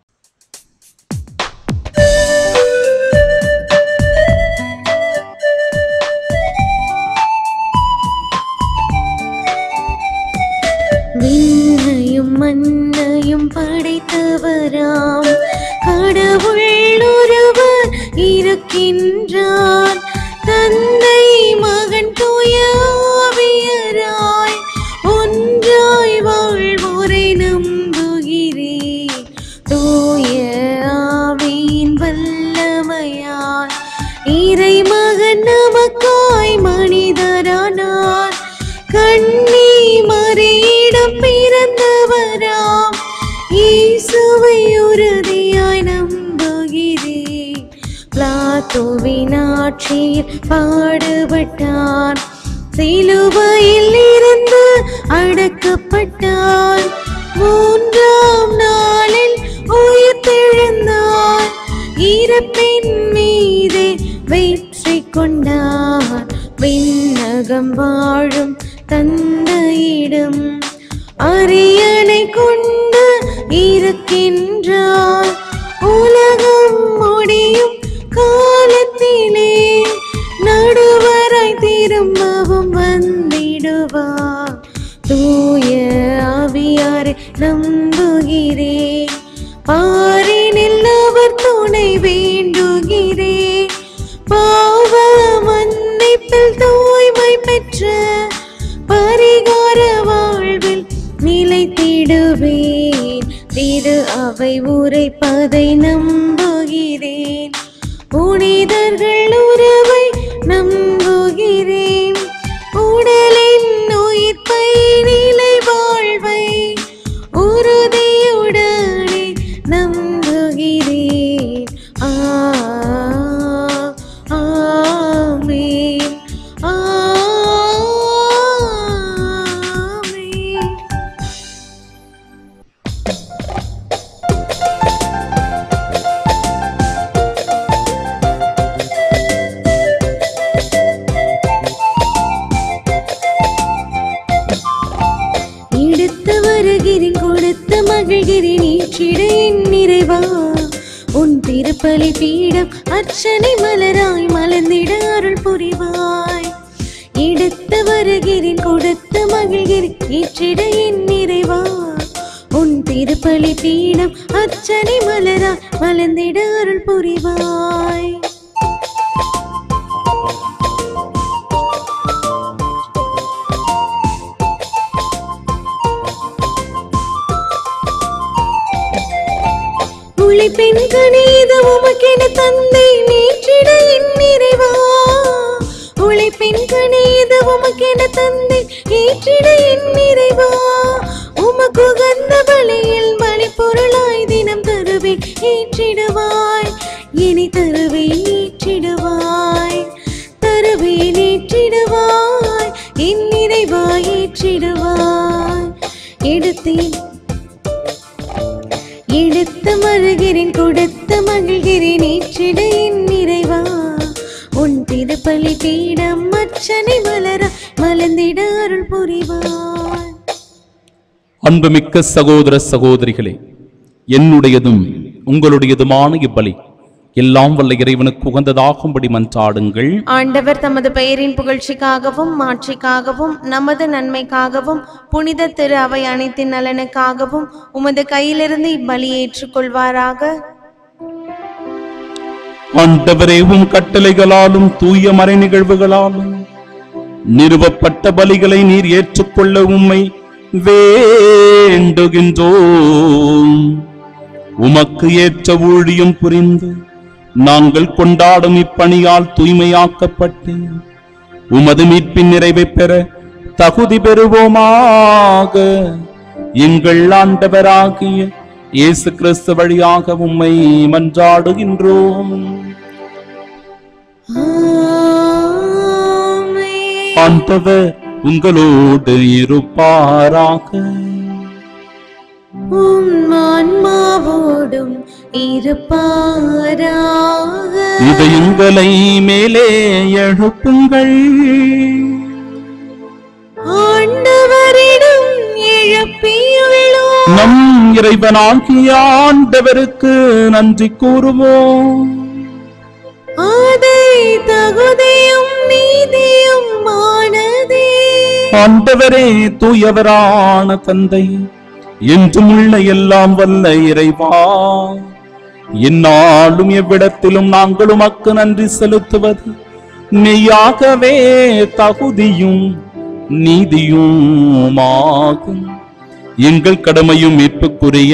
விண்ணையும் மண்ணையும் படைத்தவராம் கடவுள் ஒருவர் இருக்கின்றார் தந்தை மகன் தூய ஆவியராய் ஒன்றாய் வாழ்வோரை நம்புகிறேன் தூய ஆவியின் வல்லமையால் இறை மகன் நமக்காய் மனிதரானார் கண்ணி மறியிடம் பிறந்தவராம் இயேசுவை உறுதியாய் நம்புகிறேன் பிளாத்தோவின் ஆட்சியில் பாடுபட்டார் சிலுவையில் இருந்து அடக்கப்பட்டார் மூன்றாம் நாளில் உயிர்த்தெழுந்தார் இறப்பின் மீதே வெற்றி கொண்டார் விண்ணகம் வாழும் தந்தையிடம் அரியணை கொண்டு இருக்கின்றார் உலகம் முடியும் காலத்திலே நடுவராய் திரும்பவும் வந்திடுவார் தூய ஆவியாரை நம்புகிறேன் பாரினில் அவர் துணை வேண்டுகிறேன் பாவ மன்னிப்பில் தூய்மை பெற்ற பரிகார வாழ்வில் நிலைத்திடுவேன் திரு அவை உரைப்பதை நம்புகிறேன் புனிதர்கள் உறவை நம்புகிறேன் உடலின் உயிர்ப்பை நிலை வாழ்வை உறுதியுடனே நம்புகிறேன் ஆ ஆமென் ஆமென் எடுத்து வருகிறேன் கொடுத்து மகிழ்கிறேன் ஈற்றிட என் நிறைவா உன் திருப்பலி பீடம் அர்ச்சனை மலராய் மலர்ந்திட அருள் புரிவாய் எடுத்து வருகிறேன் கொடுத்து மகிழ்கிறேன் ஈற்றிட என் நிறைவா உன் திருப்பலி பீடம் அர்ச்சனை மலராய் மலர்ந்திட அருள் புரிவாய் உழைப்பின் கணித உமக்கென தந்தை நேற்றிட என் நிறைவா உழைப்பின் கணித உமக்கென தந்தை ஏற்றிட என் நிறைவா உமக்கு உகந்த பலியில் மணிப்பொருளாய் தினம் தருவேன் ஏற்றிடுவாய் இனி தருவேன் ஏற்றிடுவாய் தருவேன் ஏற்றிடுவாய் என் நிறைவாய் ஏற்றிடுவாய் எடுத்தேன் எடுத்து மருகிறேன் கொடுத்து மகிழ்கிறேன் ஏற்றிட என் நிறைவா உன் திருப்பலி பீடம் அச்சனை மலர மலர்ந்திட அருள் புரிவாய் அன்புமிக்க சகோதர சகோதரிகளே என்னுடையதும் உங்களுடையதுமான இப்பலி எல்லாம் வல்ல இறைவனுக்கு உகந்ததாகும்படி மன்றாடுங்கள் ஆண்டவர் தமது பெயரின் புகழ்ச்சிக்காகவும் மாட்சிக்காகவும் நமது நன்மைக்காகவும் புனித திரு அவை அனைத்தின் நலனுக்காகவும் உமது கையிலிருந்து இப்பலியை ஏற்றுக்கொள்வாராக ஆண்டவரே உம் கட்டளைகளாலும் தூய மறை நிகழ்வுகளாலும் நிறுவப்பட்ட பலிகளை நீர் ஏற்றுக்கொள்ள உம்மை வேண்டுகின்றோம் உமக்கு ஏற்ற ஊழியம் புரிந்து நாங்கள் கொண்டாடும் இப்பணியால் தூய்மையாக்கப்பட்டு உமது மீட்பின் நிறைவை பெற தகுதி பெறுவோமாக எங்கள் ஆண்டவராகிய இயேசு கிறிஸ்து வழியாக உம்மை மன்றாடுகின்றோம் ஆமென். ஆண்டவர் உங்களோடு இருப்பாராக உம் ஆன்மாவோடும் உம்மோடும் இருப்பாராக இதயங்களை மேலே எழுப்புங்கள் ஆண்டவரிடம் எழுப்பியுள்ளோம் நம் இறைவனாகிய ஆண்டவருக்கு நன்றி கூறுவோம் அதை தகுதியும் நீதியும் ஆனதே ஆண்டவரே தூயவரான தந்தை என்றும் உள்ள எல்லாம் வல்ல இறைவா எந்நாளும் எவ்விடத்திலும் நாங்கள் உமக்கு நன்றி செலுத்துவது மெய்யாகவே தகுதியும் நீதியுமாகும் எங்கள் கடமையும் மீட்புக்குரிய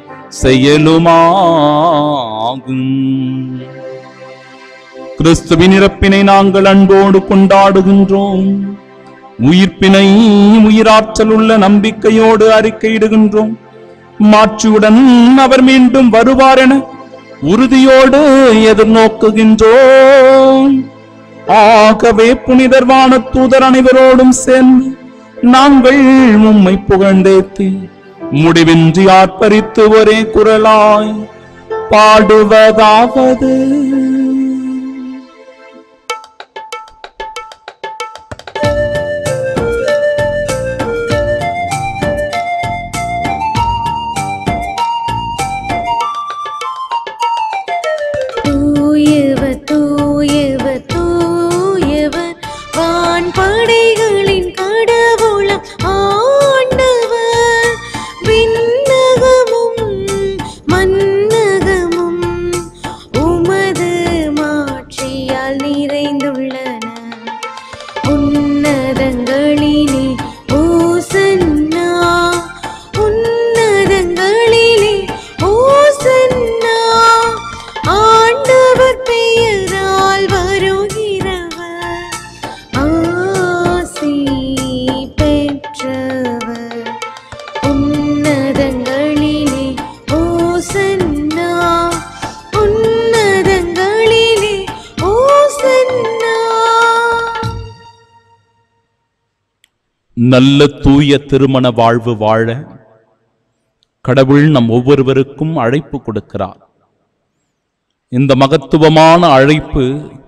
செயலுமாகும் கிறிஸ்துவின் இறப்பினை நாங்கள் அன்போடு கொண்டாடுகின்றோம் உயிர்ப்பினை உயிராற்றல் உள்ள நம்பிக்கையோடு அறிக்கையிடுகின்றோம் மாட்சியுடன் அவர் மீண்டும் வருவார் என உறுதியோடு எதிர்நோக்குகின்றோம் ஆகவே புனிதர்வான தூதர் அனைவரோடும் சேர்ந்து நாங்கள் உம்மை புகழ்ந்தேத்தி முடிவின்றி ஆர்ப்பரித்து ஒரே குரலாய் பாடுவதாவது தூயவர் தூயவர் தூயவர் வான் படைகளின் கடவுளம் ஆண்டவர் விண்ணகமும் மன்னகமும் உமது மாட்சியால் நிறைந்துள்ளன உன்னதங்களிலே ஓசன்னா உன்னதங்களிலே ஓசன்னா ஆண்டவர் பெயரால் வருகிறவர் ஆசி பெற்றவர் உன்னதங்களிலே ஓசன்னா உன்னதங்களிலே ஓசன்னா நல்ல தூய திருமண வாழ்வு வாழ கடவுள் நம் ஒவ்வொருவருக்கும் அழைப்பு கொடுக்கிறார் இந்த மகத்துவமான அழைப்பு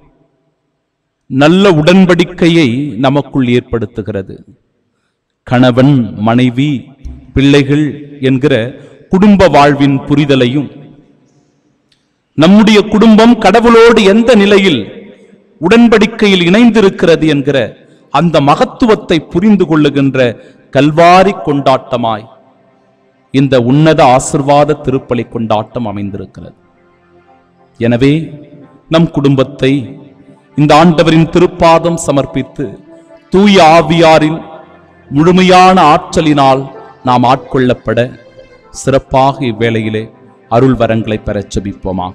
நல்ல உடன்படிக்கையை நமக்குள் ஏற்படுத்துகிறது கணவன் மனைவி பிள்ளைகள் என்கிற குடும்ப வாழ்வின் புரிதலையும் நம்முடைய குடும்பம் கடவுளோடு எந்த நிலையில் உடன்படிக்கையில் இணைந்திருக்கிறது என்கிற அந்த மகத்துவத்தை புரிந்து கொள்ளுகின்ற கல்வாரி கொண்டாட்டமாய் இந்த உன்னத ஆசிர்வாத திருப்பலி கொண்டாட்டம் அமைந்திருக்கிறது எனவே நம் குடும்பத்தை இந்த ஆண்டவரின் திருப்பாதம் சமர்ப்பித்து தூய ஆவியாரின் முழுமையான ஆற்றலினால் நாம் ஆட்கொள்ளப்பட சிறப்பாக இவ்வேளையிலே அருள் வரங்களை பெறச் செபிப்போமாக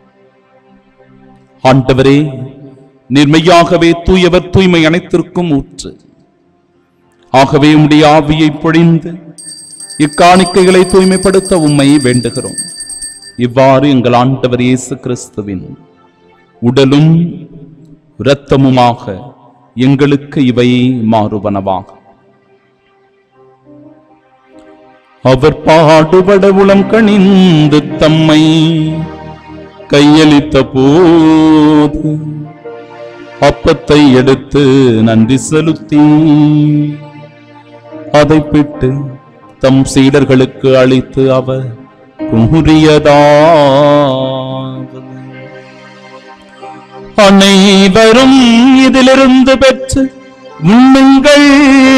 ஆண்டவரே நிர்மையாகவே தூயவர் தூய்மை அனைத்திற்கும் ஊற்று ஆகவே உம்முடைய ஆவியை பொழிந்து இக்காணிக்கைகளை தூய்மைப்படுத்த உம்மை வேண்டுகிறோம் இவ்வாறு எங்கள் ஆண்டவர் இயேசு கிறிஸ்துவின் உடலும் இரத்தமுமாக எங்களுக்கு இவை மாறுவனவாக அவர் பாடுபட உளம் கணிந்து தம்மை கையளித்த போது அப்பத்தை எடுத்து நன்றி செலுத்தி அதை பிட்டு தம் சீடர்களுக்கு அளித்து அவர் கூறியதாவது அனைவரும் இதிலிருந்து பெற்று உண்ணுங்கள்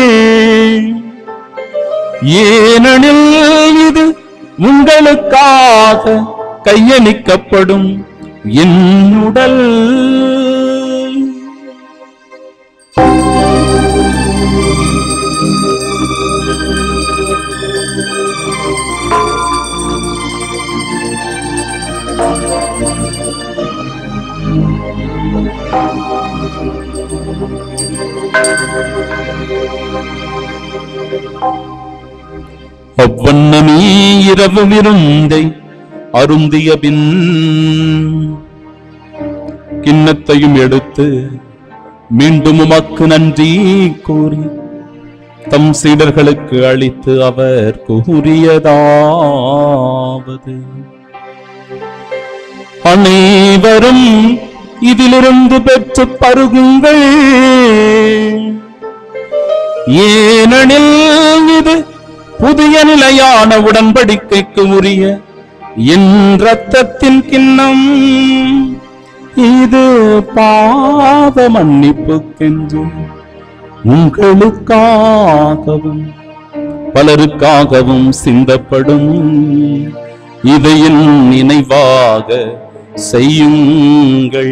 ஏனெனில் இது உங்களுக்காக கையளிக்கப்படும் என் உடல் அவ்வண்ணமே இரவு விருந்தை அருந்திய பின் கிண்ணத்தையும் எடுத்து மீண்டும் உமக்கு நன்றி கூறி தம் சீடர்களுக்கு அளித்து அவர் கூறியதாவது அனைவரும் இதிலிருந்து பெற்று பருகுங்கள் ஏனெனில் இது புதிய நிலையான உடன்படிக்கைக்கு உரிய என் ரத்தத்தின் கிண்ணம் இது பாவ மன்னிப்புக்கென்றும் உங்களுக்காகவும் பலருக்காகவும் சிந்தப்படும் இதையின் நினைவாக செய்யுங்கள்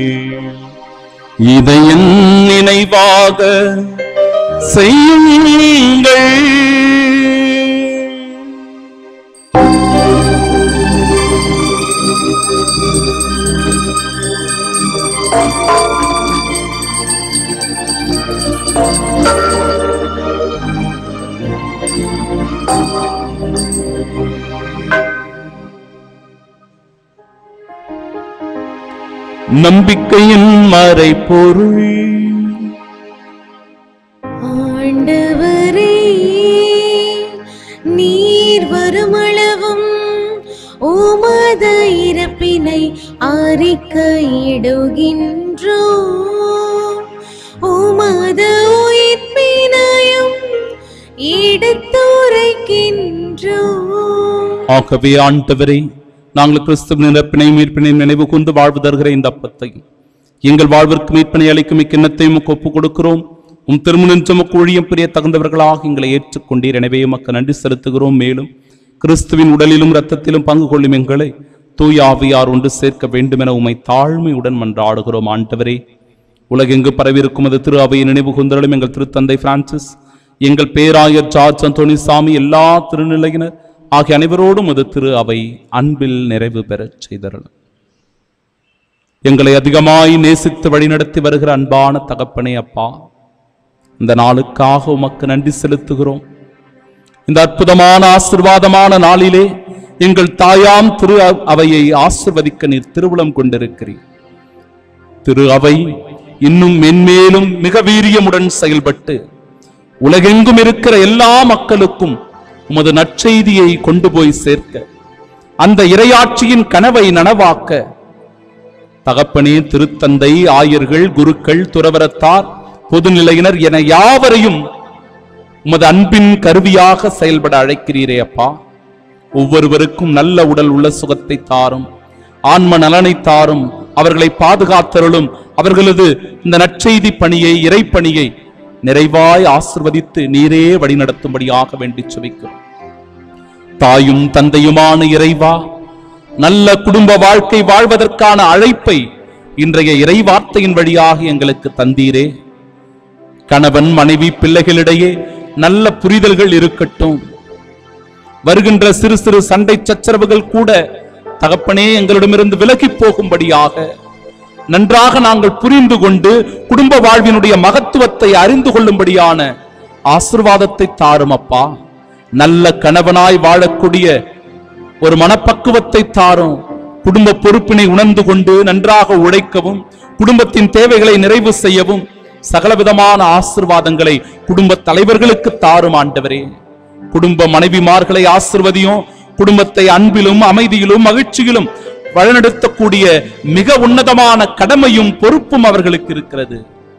இதையின் நினைவாக செய்யுங்கள் நம்பிக்கையின் மறைபொருள் ஆண்டவரே நீர் வருமளவும் உமது இறப்பினை அறிக்கையிடுகின்றோ உமது உயிர்ப்பினையும் எடுத்துரைக்கின்றோ ஆகவே ஆண்டவரே நாங்கள் கிறிஸ்துவின் இறப்பினையும் மீட்பினையும் நினைவு கூர்ந்து வாழ்வு தருகிற இந்த அப்பத்தையும் எங்கள் வாழ்விற்கு மீட்பினை அளிக்கும் இக்கிண்ணத்தையும் உமக்கு ஒப்புக் கொடுக்கிறோம் உம் திருமணம் உமக்கு ஊழியம் பிரிய தகுந்தவர்களாக எங்களை ஏற்றுக்கொண்டீர் எனவே உமக்கு நன்றி செலுத்துகிறோம் மேலும் கிறிஸ்துவின் உடலிலும் இரத்தத்திலும் பங்கு கொள்ளும் எங்களை தூய ஆவியார் ஒன்று சேர்க்க வேண்டுமென உம்மை தாழ்மையுடன் மன்றாடுகிறோம் ஆண்டவரே உலகெங்கு பரவியிருக்கும் அது திரு அவையை நினைவு கூர்ந்தலும் எங்கள் திருத்தந்தை பிரான்சிஸ் எங்கள் பேராயர் ஜார்ஜ் அந்தோணி சாமி எல்லா திருநிலையினர் ஆகிய அனைவரோடும் அது திரு அவை அன்பில் நிறைவு பெறச் செய்தருளும் எங்களை அதிகமாய் நேசித்து வழிநடத்தி வருகிற அன்பான தகப்பனே அப்பா இந்த நாளுக்காக உமக்கு நன்றி செலுத்துகிறோம் இந்த அற்புதமான ஆசிர்வாதமான நாளிலே எங்கள் தாயாம் திரு அ- அவையை ஆசிர்வதிக்க நீர் திருவுளம் கொண்டிருக்கிறீர் திரு அவை இன்னும் மென்மேலும் மிக வீரியமுடன் செயல்பட்டு உலகெங்கும் இருக்கிற எல்லா மக்களுக்கும் உமது நற்செய்தியை கொண்டு போய் சேர்க்க அந்த இரையாட்சியின் கனவை நனவாக்க தகப்பனே திருத்தந்தை ஆயர்கள் குருக்கள் துறவரத்தார் பொதுநிலையினர் என யாவரையும் உமது அன்பின் கருவியாக செயல்பட அழைக்கிறீரே அப்பா ஒவ்வொருவருக்கும் நல்ல உடல் உள்ள சுகத்தை தாரும் ஆன்ம நலனை தாரும் அவர்களை பாதுகாத்தருளும் அவர்களது இந்த நற்செய்தி பணியை இறைப்பணியை நிறைவாய் ஆசிர்வதித்து நீரே வழிநடத்தும்படியாக வேண்டி சுமிக்கிறோம் தாயும் தந்தையுமான இறைவா நல்ல குடும்ப வாழ்க்கை வாழ்வதற்கான அழைப்பை இன்றைய இறை வார்த்தையின் வழியாக எங்களுக்கு தந்தீரே கணவன் மனைவி பிள்ளைகளிடையே நல்ல புரிதல்கள் இருக்கட்டும் வருகின்ற சிறு சிறு சண்டை சச்சரவுகள் கூட தகப்பனே எங்களிடமிருந்து விலகி போகும்படியாக நன்றாக நாங்கள் புரிந்து கொண்டு குடும்ப வாழ்வினுடைய மகத்துவத்தை அறிந்து கொள்ளும்படியான ஆசிர்வாதத்தை தாரும் அப்பா நல்ல கணவனாய் வாழக்கூடிய ஒரு மனப்பக்குவத்தை தாரும் குடும்ப பொறுப்பினை உணர்ந்து கொண்டு நன்றாக உழைக்கவும் குடும்பத்தின் தேவைகளை நிறைவு செய்யவும் சகலவிதமான ஆசிர்வாதங்களை குடும்ப தலைவர்களுக்கு தாரும் ஆண்டவரே குடும்ப மனைவிமார்களை ஆசிர்வதியும் குடும்பத்தை அன்பிலும் அமைதியிலும் மகிழ்ச்சியிலும் வழிநடத்தக்கூடிய மிக உன்னதமான கடமையும் பொறுப்பும் அவர்களுக்கு இருக்கிறது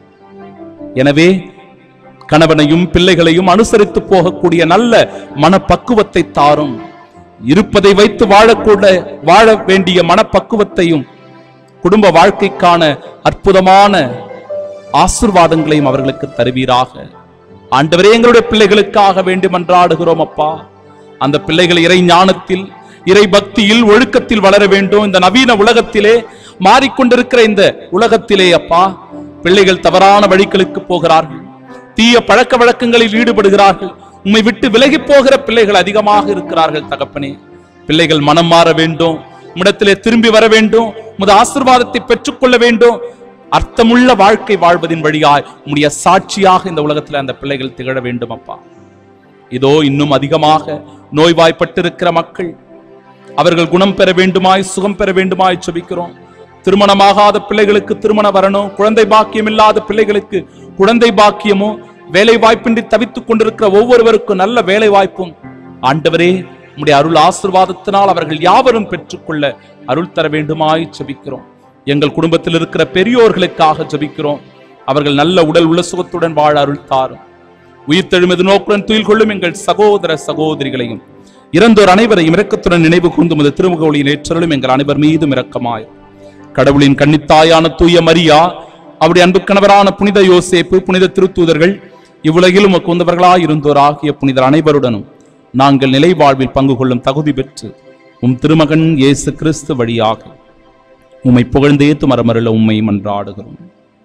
எனவே கணவனையும் பிள்ளைகளையும் அனுசரித்து போகக்கூடிய நல்ல மனப்பக்குவத்தை தாரும் இருப்பதை வைத்து வாழக்கூட வாழ வேண்டிய மனப்பக்குவத்தையும் குடும்ப வாழ்க்கைக்கான அற்புதமான ஆசிர்வாதங்களையும் அவர்களுக்கு தருவீராக ஆண்டவரே எங்களுடைய பிள்ளைகளுக்காக வேண்டி மன்றாடுகிறோம் அப்பா அந்த பிள்ளைகள் இறை ஞானத்தில் இறை பக்தியில் ஒழுக்கத்தில் வளர வேண்டும் இந்த நவீன உலகத்திலே மாறிக்கொண்டிருக்கிற இந்த உலகத்திலே அப்பா பிள்ளைகள் தவறான வழிகளுக்கு போகிறார்கள் தீய பழக்க வழக்கங்களில் ஈடுபடுகிறார்கள் உம்மை விட்டு விலகி போகிற பிள்ளைகள் அதிகமாக இருக்கிறார்கள் தகப்பனே பிள்ளைகள் மனம் மாற வேண்டும் உம்மிடத்திலே திரும்பி வர வேண்டும் உமது ஆசிர்வாதத்தை பெற்றுக்கொள்ள வேண்டும் அர்த்தமுள்ள வாழ்க்கை வாழ்வதின் வழியாய் உம்முடைய சாட்சியாக இந்த உலகத்தில் அந்த பிள்ளைகள் திகழ வேண்டும் அப்பா இதோ இன்னும் அதிகமாக நோய்வாய்ப்பட்டிருக்கிற மக்கள் அவர்கள் குணம் பெற வேண்டுமாய் சுகம் பெற வேண்டுமாய் செபிக்கிறோம் திருமணமாகாத பிள்ளைகளுக்கு திருமணம் வரணும் குழந்தை பாக்கியம் இல்லாத பிள்ளைகளுக்கு குழந்தை பாக்கியமும் வேலை வாய்ப்பின்றி தவித்துக் கொண்டிருக்கிற ஒவ்வொருவருக்கும் நல்ல வேலை வாய்ப்பும் ஆண்டவரே உம்முடைய அருள் ஆசிர்வாதத்தினால் அவர்கள் யாவரும் பெற்றுக்கொள்ள அருள் தர வேண்டுமாய் ஜெபிக்கிறோம் எங்கள் குடும்பத்தில் இருக்கிற பெரியோர்களுக்காக ஜெபிக்கிறோம் அவர்கள் நல்ல உடல் உள்ள சுகத்துடன் வாழ அருள் தாரும் உயிர்த்தெழுமது நோக்குடன் துயில் கொள்ளும் எங்கள் சகோதர சகோதரிகளையும் இறந்தோர் அனைவரையும் இரக்கத்துடன் நினைவு கூர்ந்து உமது திருமுக ஒளியின் ஏற்றலும் எங்கள் அனைவர் மீதும் இரக்கமாய் கடவுளின் கன்னித்தாயான தூய மரியா அவருடைய அன்பு கணவரான புனித யோசேப்பு புனித திருத்தூதர்கள் இவ்வுலகில் உமக்கு வந்தவர்களாய் இருந்தோர் ஆகிய புனிதர் அனைவருடனும் நாங்கள் நிலை வாழ்வில் பங்கு கொள்ளும் தகுதி பெற்று உம் திருமகன் இயேசு கிறிஸ்து வழியாக உம்மை புகழ்ந்தேத்து மரமருள உம்மை மன்றாடுகிறோம்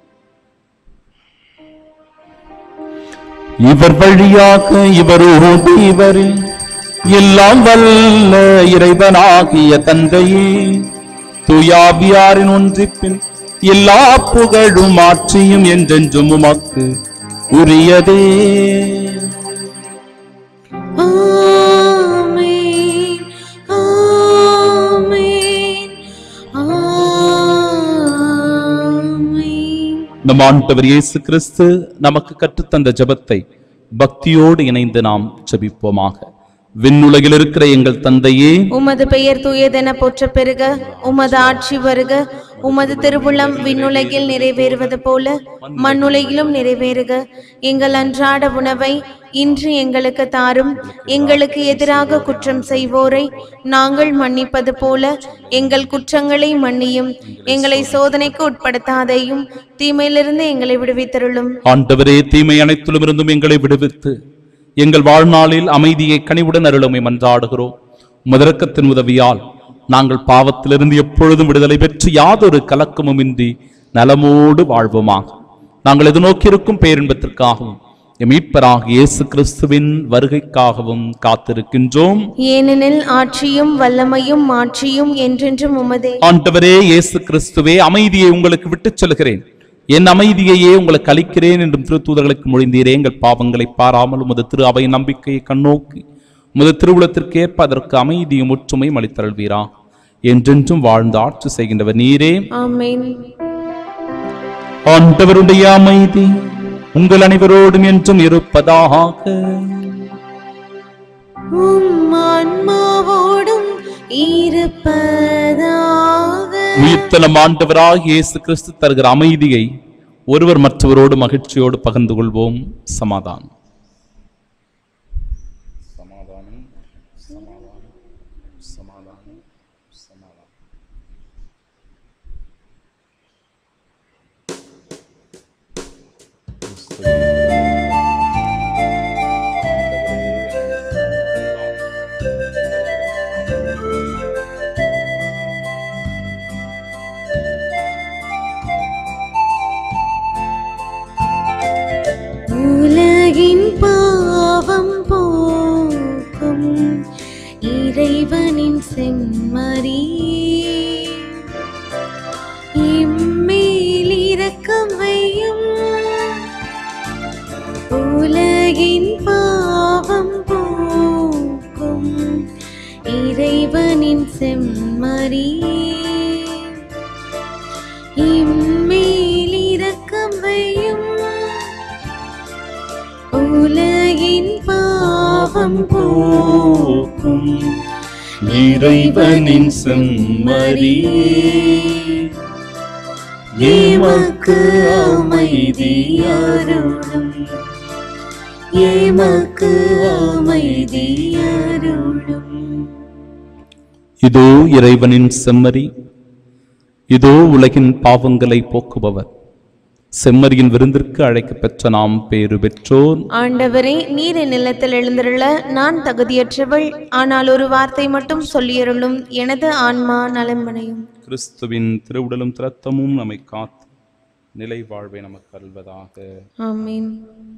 இவர் வழியாக இவரோடு இவரில் எல்லாம் வல்ல இறைவனாகிய தந்தையே துயாபியாரின் ஒன்றிப்பின் எல்லா புகழும் ஆட்சியும் என்றென்றும் உமக்கு உரியதே ஆமென் ஆமென் ஆமென் நம் ஆண்டவர் இயேசு கிறிஸ்து நமக்கு கற்றுத்தந்த ஜெபத்தை பக்தியோடு இணைந்து நாம் ஜெபிப்போமாக விண்ணுலகில் இருக்கிற எங்கள் தந்தையே உமது பெயர் தூயதென போற்ற பெருக உமது ஆட்சி வருக உமது திருவுளம் விண்ணுலகில் நிறைவேறுவது போல மண்ணுலகிலும் நிறைவேறுக எங்கள் அன்றாட உணவை இன்று எங்களுக்கு தாரும் எங்களுக்கு எதிராக குற்றம் செய்வோரை நாங்கள் மன்னிப்பது போல எங்கள் குற்றங்களை மன்னியும் எங்களை சோதனைக்கு உட்படுத்தாதையும் தீமையிலிருந்து எங்களை விடுவித்தருளும் ஆண்டவரே தீமை அனைத்திலும் இருந்தும் எங்களை விடுவித்து எங்கள் வாழ்நாளில் அமைதியை கனிவுடன் அருளுமை மன்றாடுகிறோம் முதரக்கத்தின் உதவியால் நாங்கள் பாவத்திலிருந்து எப்பொழுதும் விடுதலை பெற்று யாதொரு கலக்கமும் இன்றி நலமோடு வாழ்வோமாக நாங்கள் எதிர்நோக்கியிருக்கும் பேரின்பத்திற்காகவும் எம் மீட்பராகிய இயேசு கிறிஸ்துவின் வருகைக்காகவும் காத்திருக்கின்றோம் ஏனெனில் ஆட்சியும் வல்லமையும் மாட்சியும் என்றென்றும் உமதே ஆண்டவரே இயேசு கிறிஸ்துவே அமைதியை உங்களுக்கு விட்டுச் சொல்கிறேன் என் அமைதியையே உங்களுக்கு அளிக்கிறேன் என்றும் திருத்தூதர்களுக்கு மொழிந்தீரே எங்கள் பாவங்களை பாராமல் உமது திரு அவை நம்பிக்கையை கண்ணோக்கி உமது திருவுளத்திற்கேற்ப அதற்கு அமைதியும் ஒற்றுமையும் அளித்தருள்வீரா என்றென்றும் வாழ்ந்து ஆட்சி செய்கின்றவர் நீரே ஆமென் ஆண்டவருடைய அமைதி உங்கள் அனைவரோடும் என்றும் இருப்பதாக உம் ஆன்மாவோடும் இருப்பதாக உயிர்த்தலம் ஆண்டவராக இயேசு கிறிஸ்து தருகிற அமைதியை ஒருவர் மற்றவரோடு மகிழ்ச்சியோடு பகிர்ந்து கொள்வோம் சமாதானம் உலகின் பாவம் போக்கும் இறைவனின் செம்மறி இம்மேல் இரக்கம் வையும் உலகின் பாவம் போக்கும் இறைவனின் செம்மறி இம்மேல் இரக்கம் வையும் உலகின் பாவம் போக்கும் இறைவனின் செம்மறி எமக்கு அமைதி அருளும் எமக்கு அமைதி அருளும் இதோ இறைவனின் செம்மறி இதோ உலகின் பாவங்களை போக்குபவர் செம்மறியின் விருந்திற்கு அழைக்கப் பெற்ற நாம் பேறு பெற்றோர் ஆண்டவரே நீர் என் நிலத்தில் எழுந்திருள நான் தகுதியற்றவள் ஆனால் ஒரு வார்த்தை மட்டும் சொல்லியருளும் எனது ஆன்மா நலமடையும் கிறிஸ்துவின் திருவுடலும் திரத்தமும் நம்மை காத்து நிலை வாழ்வை நமக்கு அருள்வதாக ஆமென்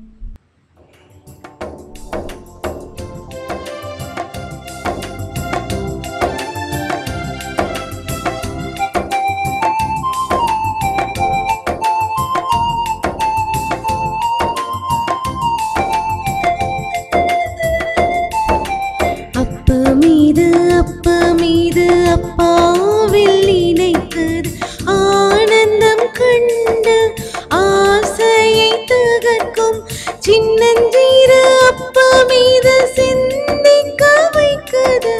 அப்ப மீது அப்ப மீது அப்பாவில் நினைத்தது ஆனந்தம் கண்டு ஆசையை தகர்க்கும் சின்னஞ்சீர அப்ப மீது சிந்திக்க வைக்குது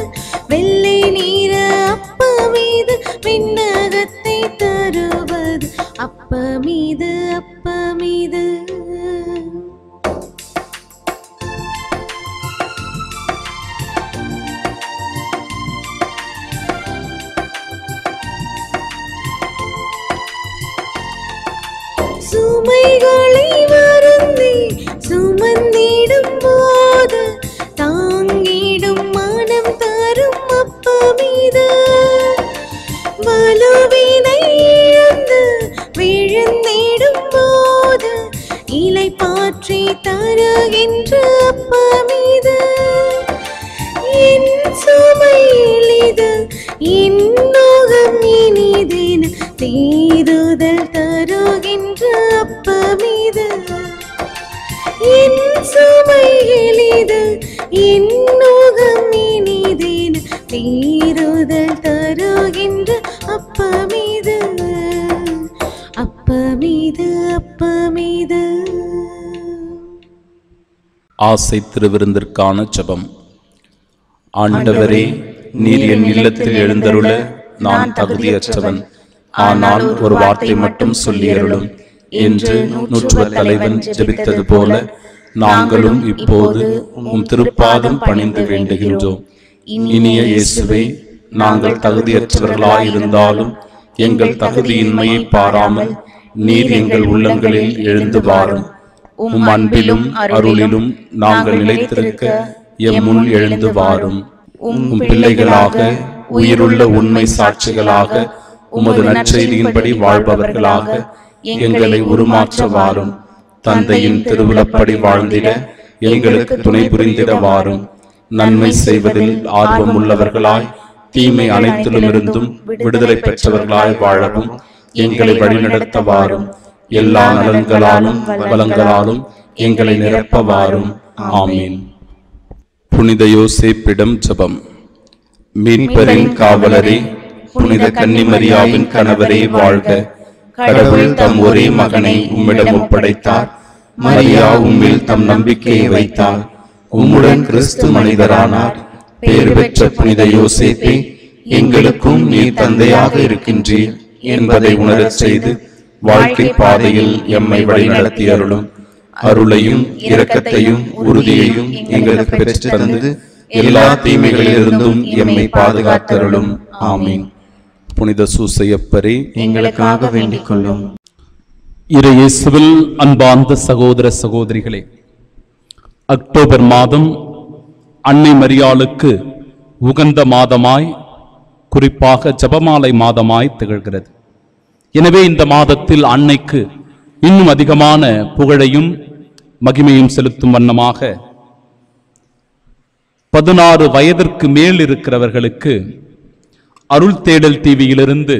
சுமைகளை வருந்தி சுமந்திடும் போது தாங்கிடும் மனம் தரும் அப்பமீது வலுவினை இழந்து விழுந்திடும் போது இலை பாற்றி தருகின்ற அப்பமீது என் சுமை எளிது என் நோகம் இனிதென தேடுதல் தருகின்ற அப்பமீது என் சுமை எளிது என் நோகம் இனிதென தேடுதல் தருகின்ற அப்பமீது அப்பமீது அப்பமீது ஆசை திருவிருந்திற்கான ஜெபம் ஆண்டவரே நீர் என் இல்லத்தில் எழுந்தருள நான் தகுதியற்றவன் ஆனால் ஒரு வார்த்தை மட்டும் சொல்லியருளும் என்று நூற்றுவ தலைவன் ஜெபித்தது போல நாங்களும் இப்போது உம் திருப்பாதம் பணிந்து வேண்டுகின்றோம் இனிய இயேசுவே நாங்கள் தகுதியற்றவர்களாயிருந்தாலும் எங்கள் தகுதியின்மையை பாராமல் நீர் எங்கள் உள்ளங்களில் எழுந்து வாரும் உம் அன்பிலும் அருளிலும் நாங்கள் நிலைத்திருக்க எம் முன் எழுந்து வாரும் உம் பிள்ளைகளாக உயிருள்ள உண்மை சாட்சிகளாக உமது நற்செய்தியின்படி வாழ்பவர்களாக எங்களை உருமாற்ற வாரும் தந்தையின் திருவிழப்படி வாழ்ந்திட எங்களுக்கு துணை புரிந்திட வாரும் நன்மை செய்வதில் ஆர்வமுள்ளவர்களாய் தீமை அனைத்திலுமிருந்தும் விடுதலை பெற்றவர்களாய் வாழவும் எங்களை வழிநடத்த வாரும் எல்லா நலன்களாலும் வளங்களாலும் எங்களை நிரப்ப வாரும் ஆமீன் புனித யோசேப்பிடம் ஜெபம் மீட்பரின் காவலரே புனித கன்னிமரியாவின் கணவரே வாழ்க கடவுள் தம் ஒரே மகனை உம்மிடம் ஒப்படைத்தார் மரியா உம்மில் தம் நம்பிக்கையை வைத்தார் உம்முடன் கிறிஸ்து மனிதரானார் பேர் பெற்ற புனித யோசேப்பே எங்களுக்கும் நீர் தந்தையாக இருக்கின்றீர் என்பதை உணரச் செய்து வாழ்க்கை பாதையில் எம்மை வழிநடத்தி அருளும் அருளையும் இரக்கத்தையும் உறுதியையும் எங்களுக்கு பெற்று தந்து எல்லா தீமைகளிலிருந்தும் எம்மை பாதுகாத்தருளும் ஆமீன் புனித சூசையப்பரே எங்களுக்காக வேண்டிக் கொள்ளும் இறை இயேசுவில் அன்பார்ந்த சகோதர சகோதரிகளே அக்டோபர் மாதம் அன்னை மரியாளுக்கு உகந்த மாதமாய் குறிப்பாக ஜெபமாலை மாதமாய் திகழ்கிறது எனவே இந்த மாதத்தில் அன்னைக்கு இன்னும் அதிகமான புகழையும் மகிமையும் செலுத்தும் வண்ணமாக பதினாறு வயதிற்கு மேல் இருக்கிறவர்களுக்கு அருள் தேடல் டிவியிலிருந்து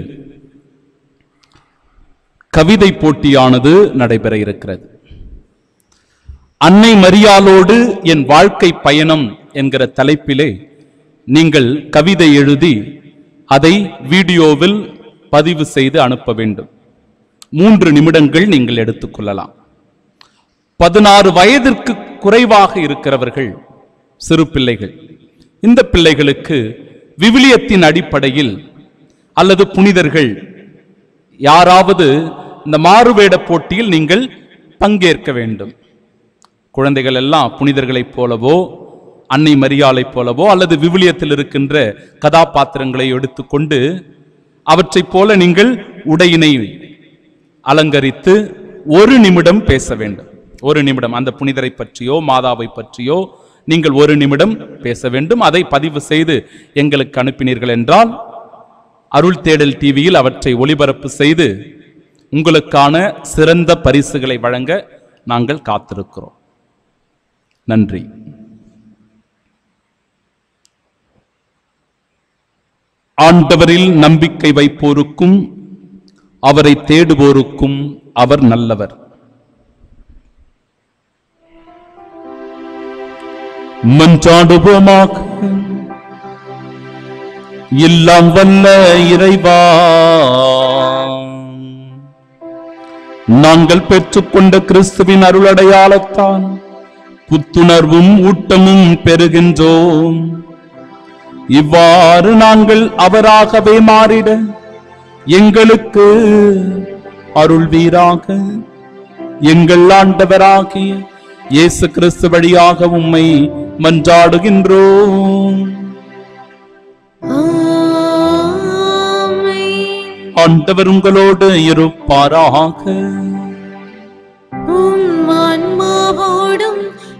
கவிதை போட்டியானது நடைபெற இருக்கிறது அன்னை மரியாளோடு என் வாழ்க்கை பயணம் என்கிற தலைப்பிலே நீங்கள் கவிதை எழுதி அதை வீடியோவில் பதிவு செய்து அனுப்ப வேண்டும் மூன்று நிமிடங்கள் நீங்கள் எடுத்துக்கொள்ளலாம் பதினாறு வயதிற்கு குறைவாக இருக்கிறவர்கள் சிறு பிள்ளைகள் இந்த பிள்ளைகளுக்கு விவிலியத்தின் அடிப்படையில் அல்லது புனிதர்கள் யாராவது இந்த மாறுவேட போட்டியில் நீங்கள் பங்கேற்க வேண்டும் குழந்தைகள் எல்லாம் புனிதர்களைப் போலவோ அன்னை மரியாளைப் போலவோ அல்லது விவிலியத்தில் இருக்கின்ற கதாபாத்திரங்களை எடுத்துக்கொண்டு அவற்றைப் போல நீங்கள் உடையினை அலங்கரித்து ஒரு நிமிடம் பேச வேண்டும் ஒரு நிமிடம் அந்த புனிதரை பற்றியோ மாதாவை பற்றியோ நீங்கள் ஒரு நிமிடம் பேச வேண்டும் அதை பதிவு செய்து எங்களுக்கு அனுப்பினீர்கள் என்றால் அருள் தேடல் டிவியில் அவற்றை ஒளிபரப்பு செய்து உங்களுக்கான சிறந்த பரிசுகளை வழங்க நாங்கள் காத்திருக்கிறோம் நன்றி ஆண்டவரில் நம்பிக்கை வைப்போருக்கும் அவரை தேடுவோருக்கும் அவர் நல்லவர் மன்றாடுவோமாக எல்லாம் வல்ல இறைவா நாங்கள் பெற்றுக்கொண்ட கிறிஸ்துவின் அருளடையாளத்தான் புத்துணர்வும் ஊட்டமும் பெறுகின்றோம் இவ்வாறு நாங்கள் அவராகவே மாறிட எங்களுக்கு அருள்வீராக எங்கள் ஆண்டவராகிய இயேசு கிறிஸ்து வழியாக உம்மை மன்றாடுகின்றோம் ஆமென். ஆண்டவர் உங்களோடு இருப்பாராக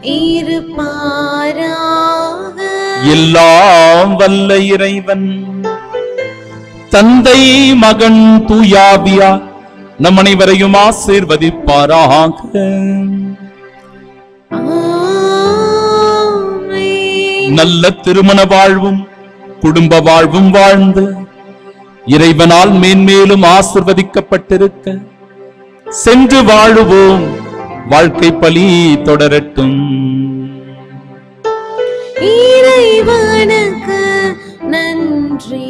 இருப்பாராக எல்லாம் வல்ல இறைவன் தந்தை மகன் தூயாவியா நம் அனைவரையும் ஆசீர்வதிப்பாராக ஆமென். நல்ல திருமண வாழ்வும் குடும்ப வாழ்வும் வாழ்ந்து இறைவனால் மேன்மேலும் ஆசிர்வதிக்கப்பட்டிருக்க சென்று வாழுவோம் வாழ்க்கை பலி தொடரட்டும் இறைவனுக்கு நன்றி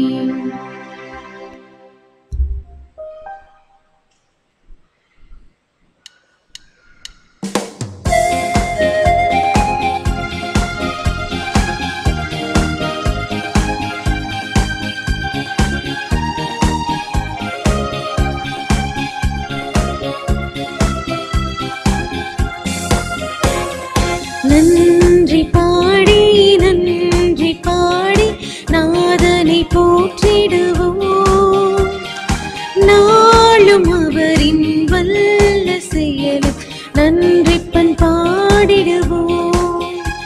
நன்றி பாடி நன்றி பாடி நாதனை போற்றிடுவோம் நாளும் அவரின் வல்ல செயலும் நன்றி பண் பாடிடுவோம்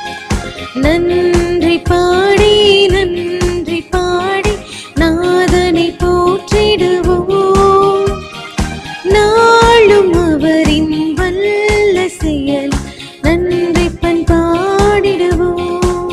நன்றி பாடி நன்றி பாடி நாதனை போற்றிடுவோம் நாளும் அவரின் வல்ல செயல் நன்றி பண் பாடிடுவோம்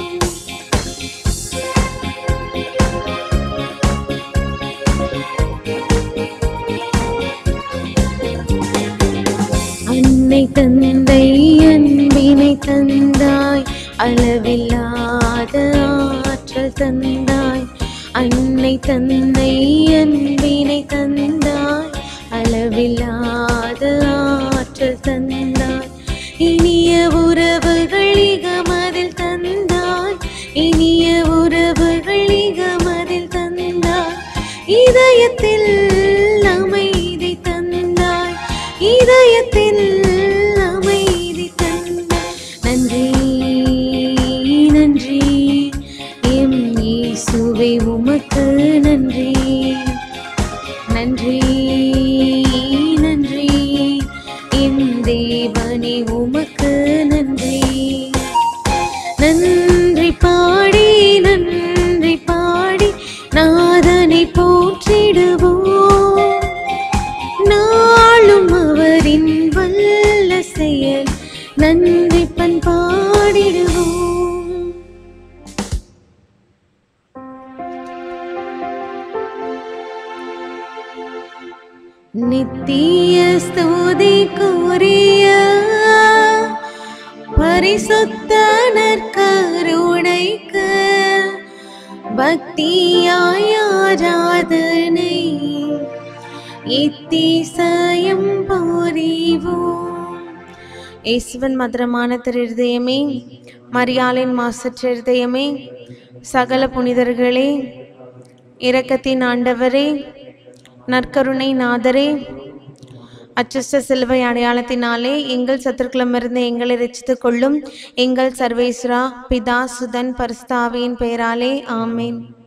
அன்னை தந்தை அன்பினை தந்தாய் அளவில்லாத ஆற்றல் தந்தாய் அன்னை தந்தை அன்பினை தந்தாய் அளவில்லாத ஆற்றல் தந்தாய் இனிய உறவுகள் இகமதில் தந்தாய் இனிய உறவுகள் இகமதில் தந்தாய் இதயத்தில் அமைதி தந்தாய் இதயத்தில் அமைதி தந்தாய் நன்றி நன்றி எம் இயேசுவே உமக்கு நன்றி நன்றி நன்றி என் தேவனே உமக்கு நன்றி நன்றி பாடி நன்றி பாடி நாதனை போற்றிடுவோம் நாளும் அவரின் வல்ல செயல் நன்றி பண் பாடிடுவோம் நித்திய ஸ்துதிக்குரிய பரிசுத்த நற்கருணைக்கு பக்தியாய் ஆராதனை இத்திசயம் புரிவோம் இயேசுவின் மதுரமான திருதயமே மரியாளின் மாசற்ற இருதயமே சகல புனிதர்களே இரக்கத்தின் ஆண்டவரே நற்கருணை நாதரே அச்சஸ்ட சிலுவை அடையாளத்தினாலே எங்கள் சத்துருக்களமிருந்து எங்களை ரட்சித்துக் கொள்ளும் எங்கள் சர்வேஸ்வரா பிதா சுதன் பரிஸ்தாவியின் பெயராலே ஆமேன்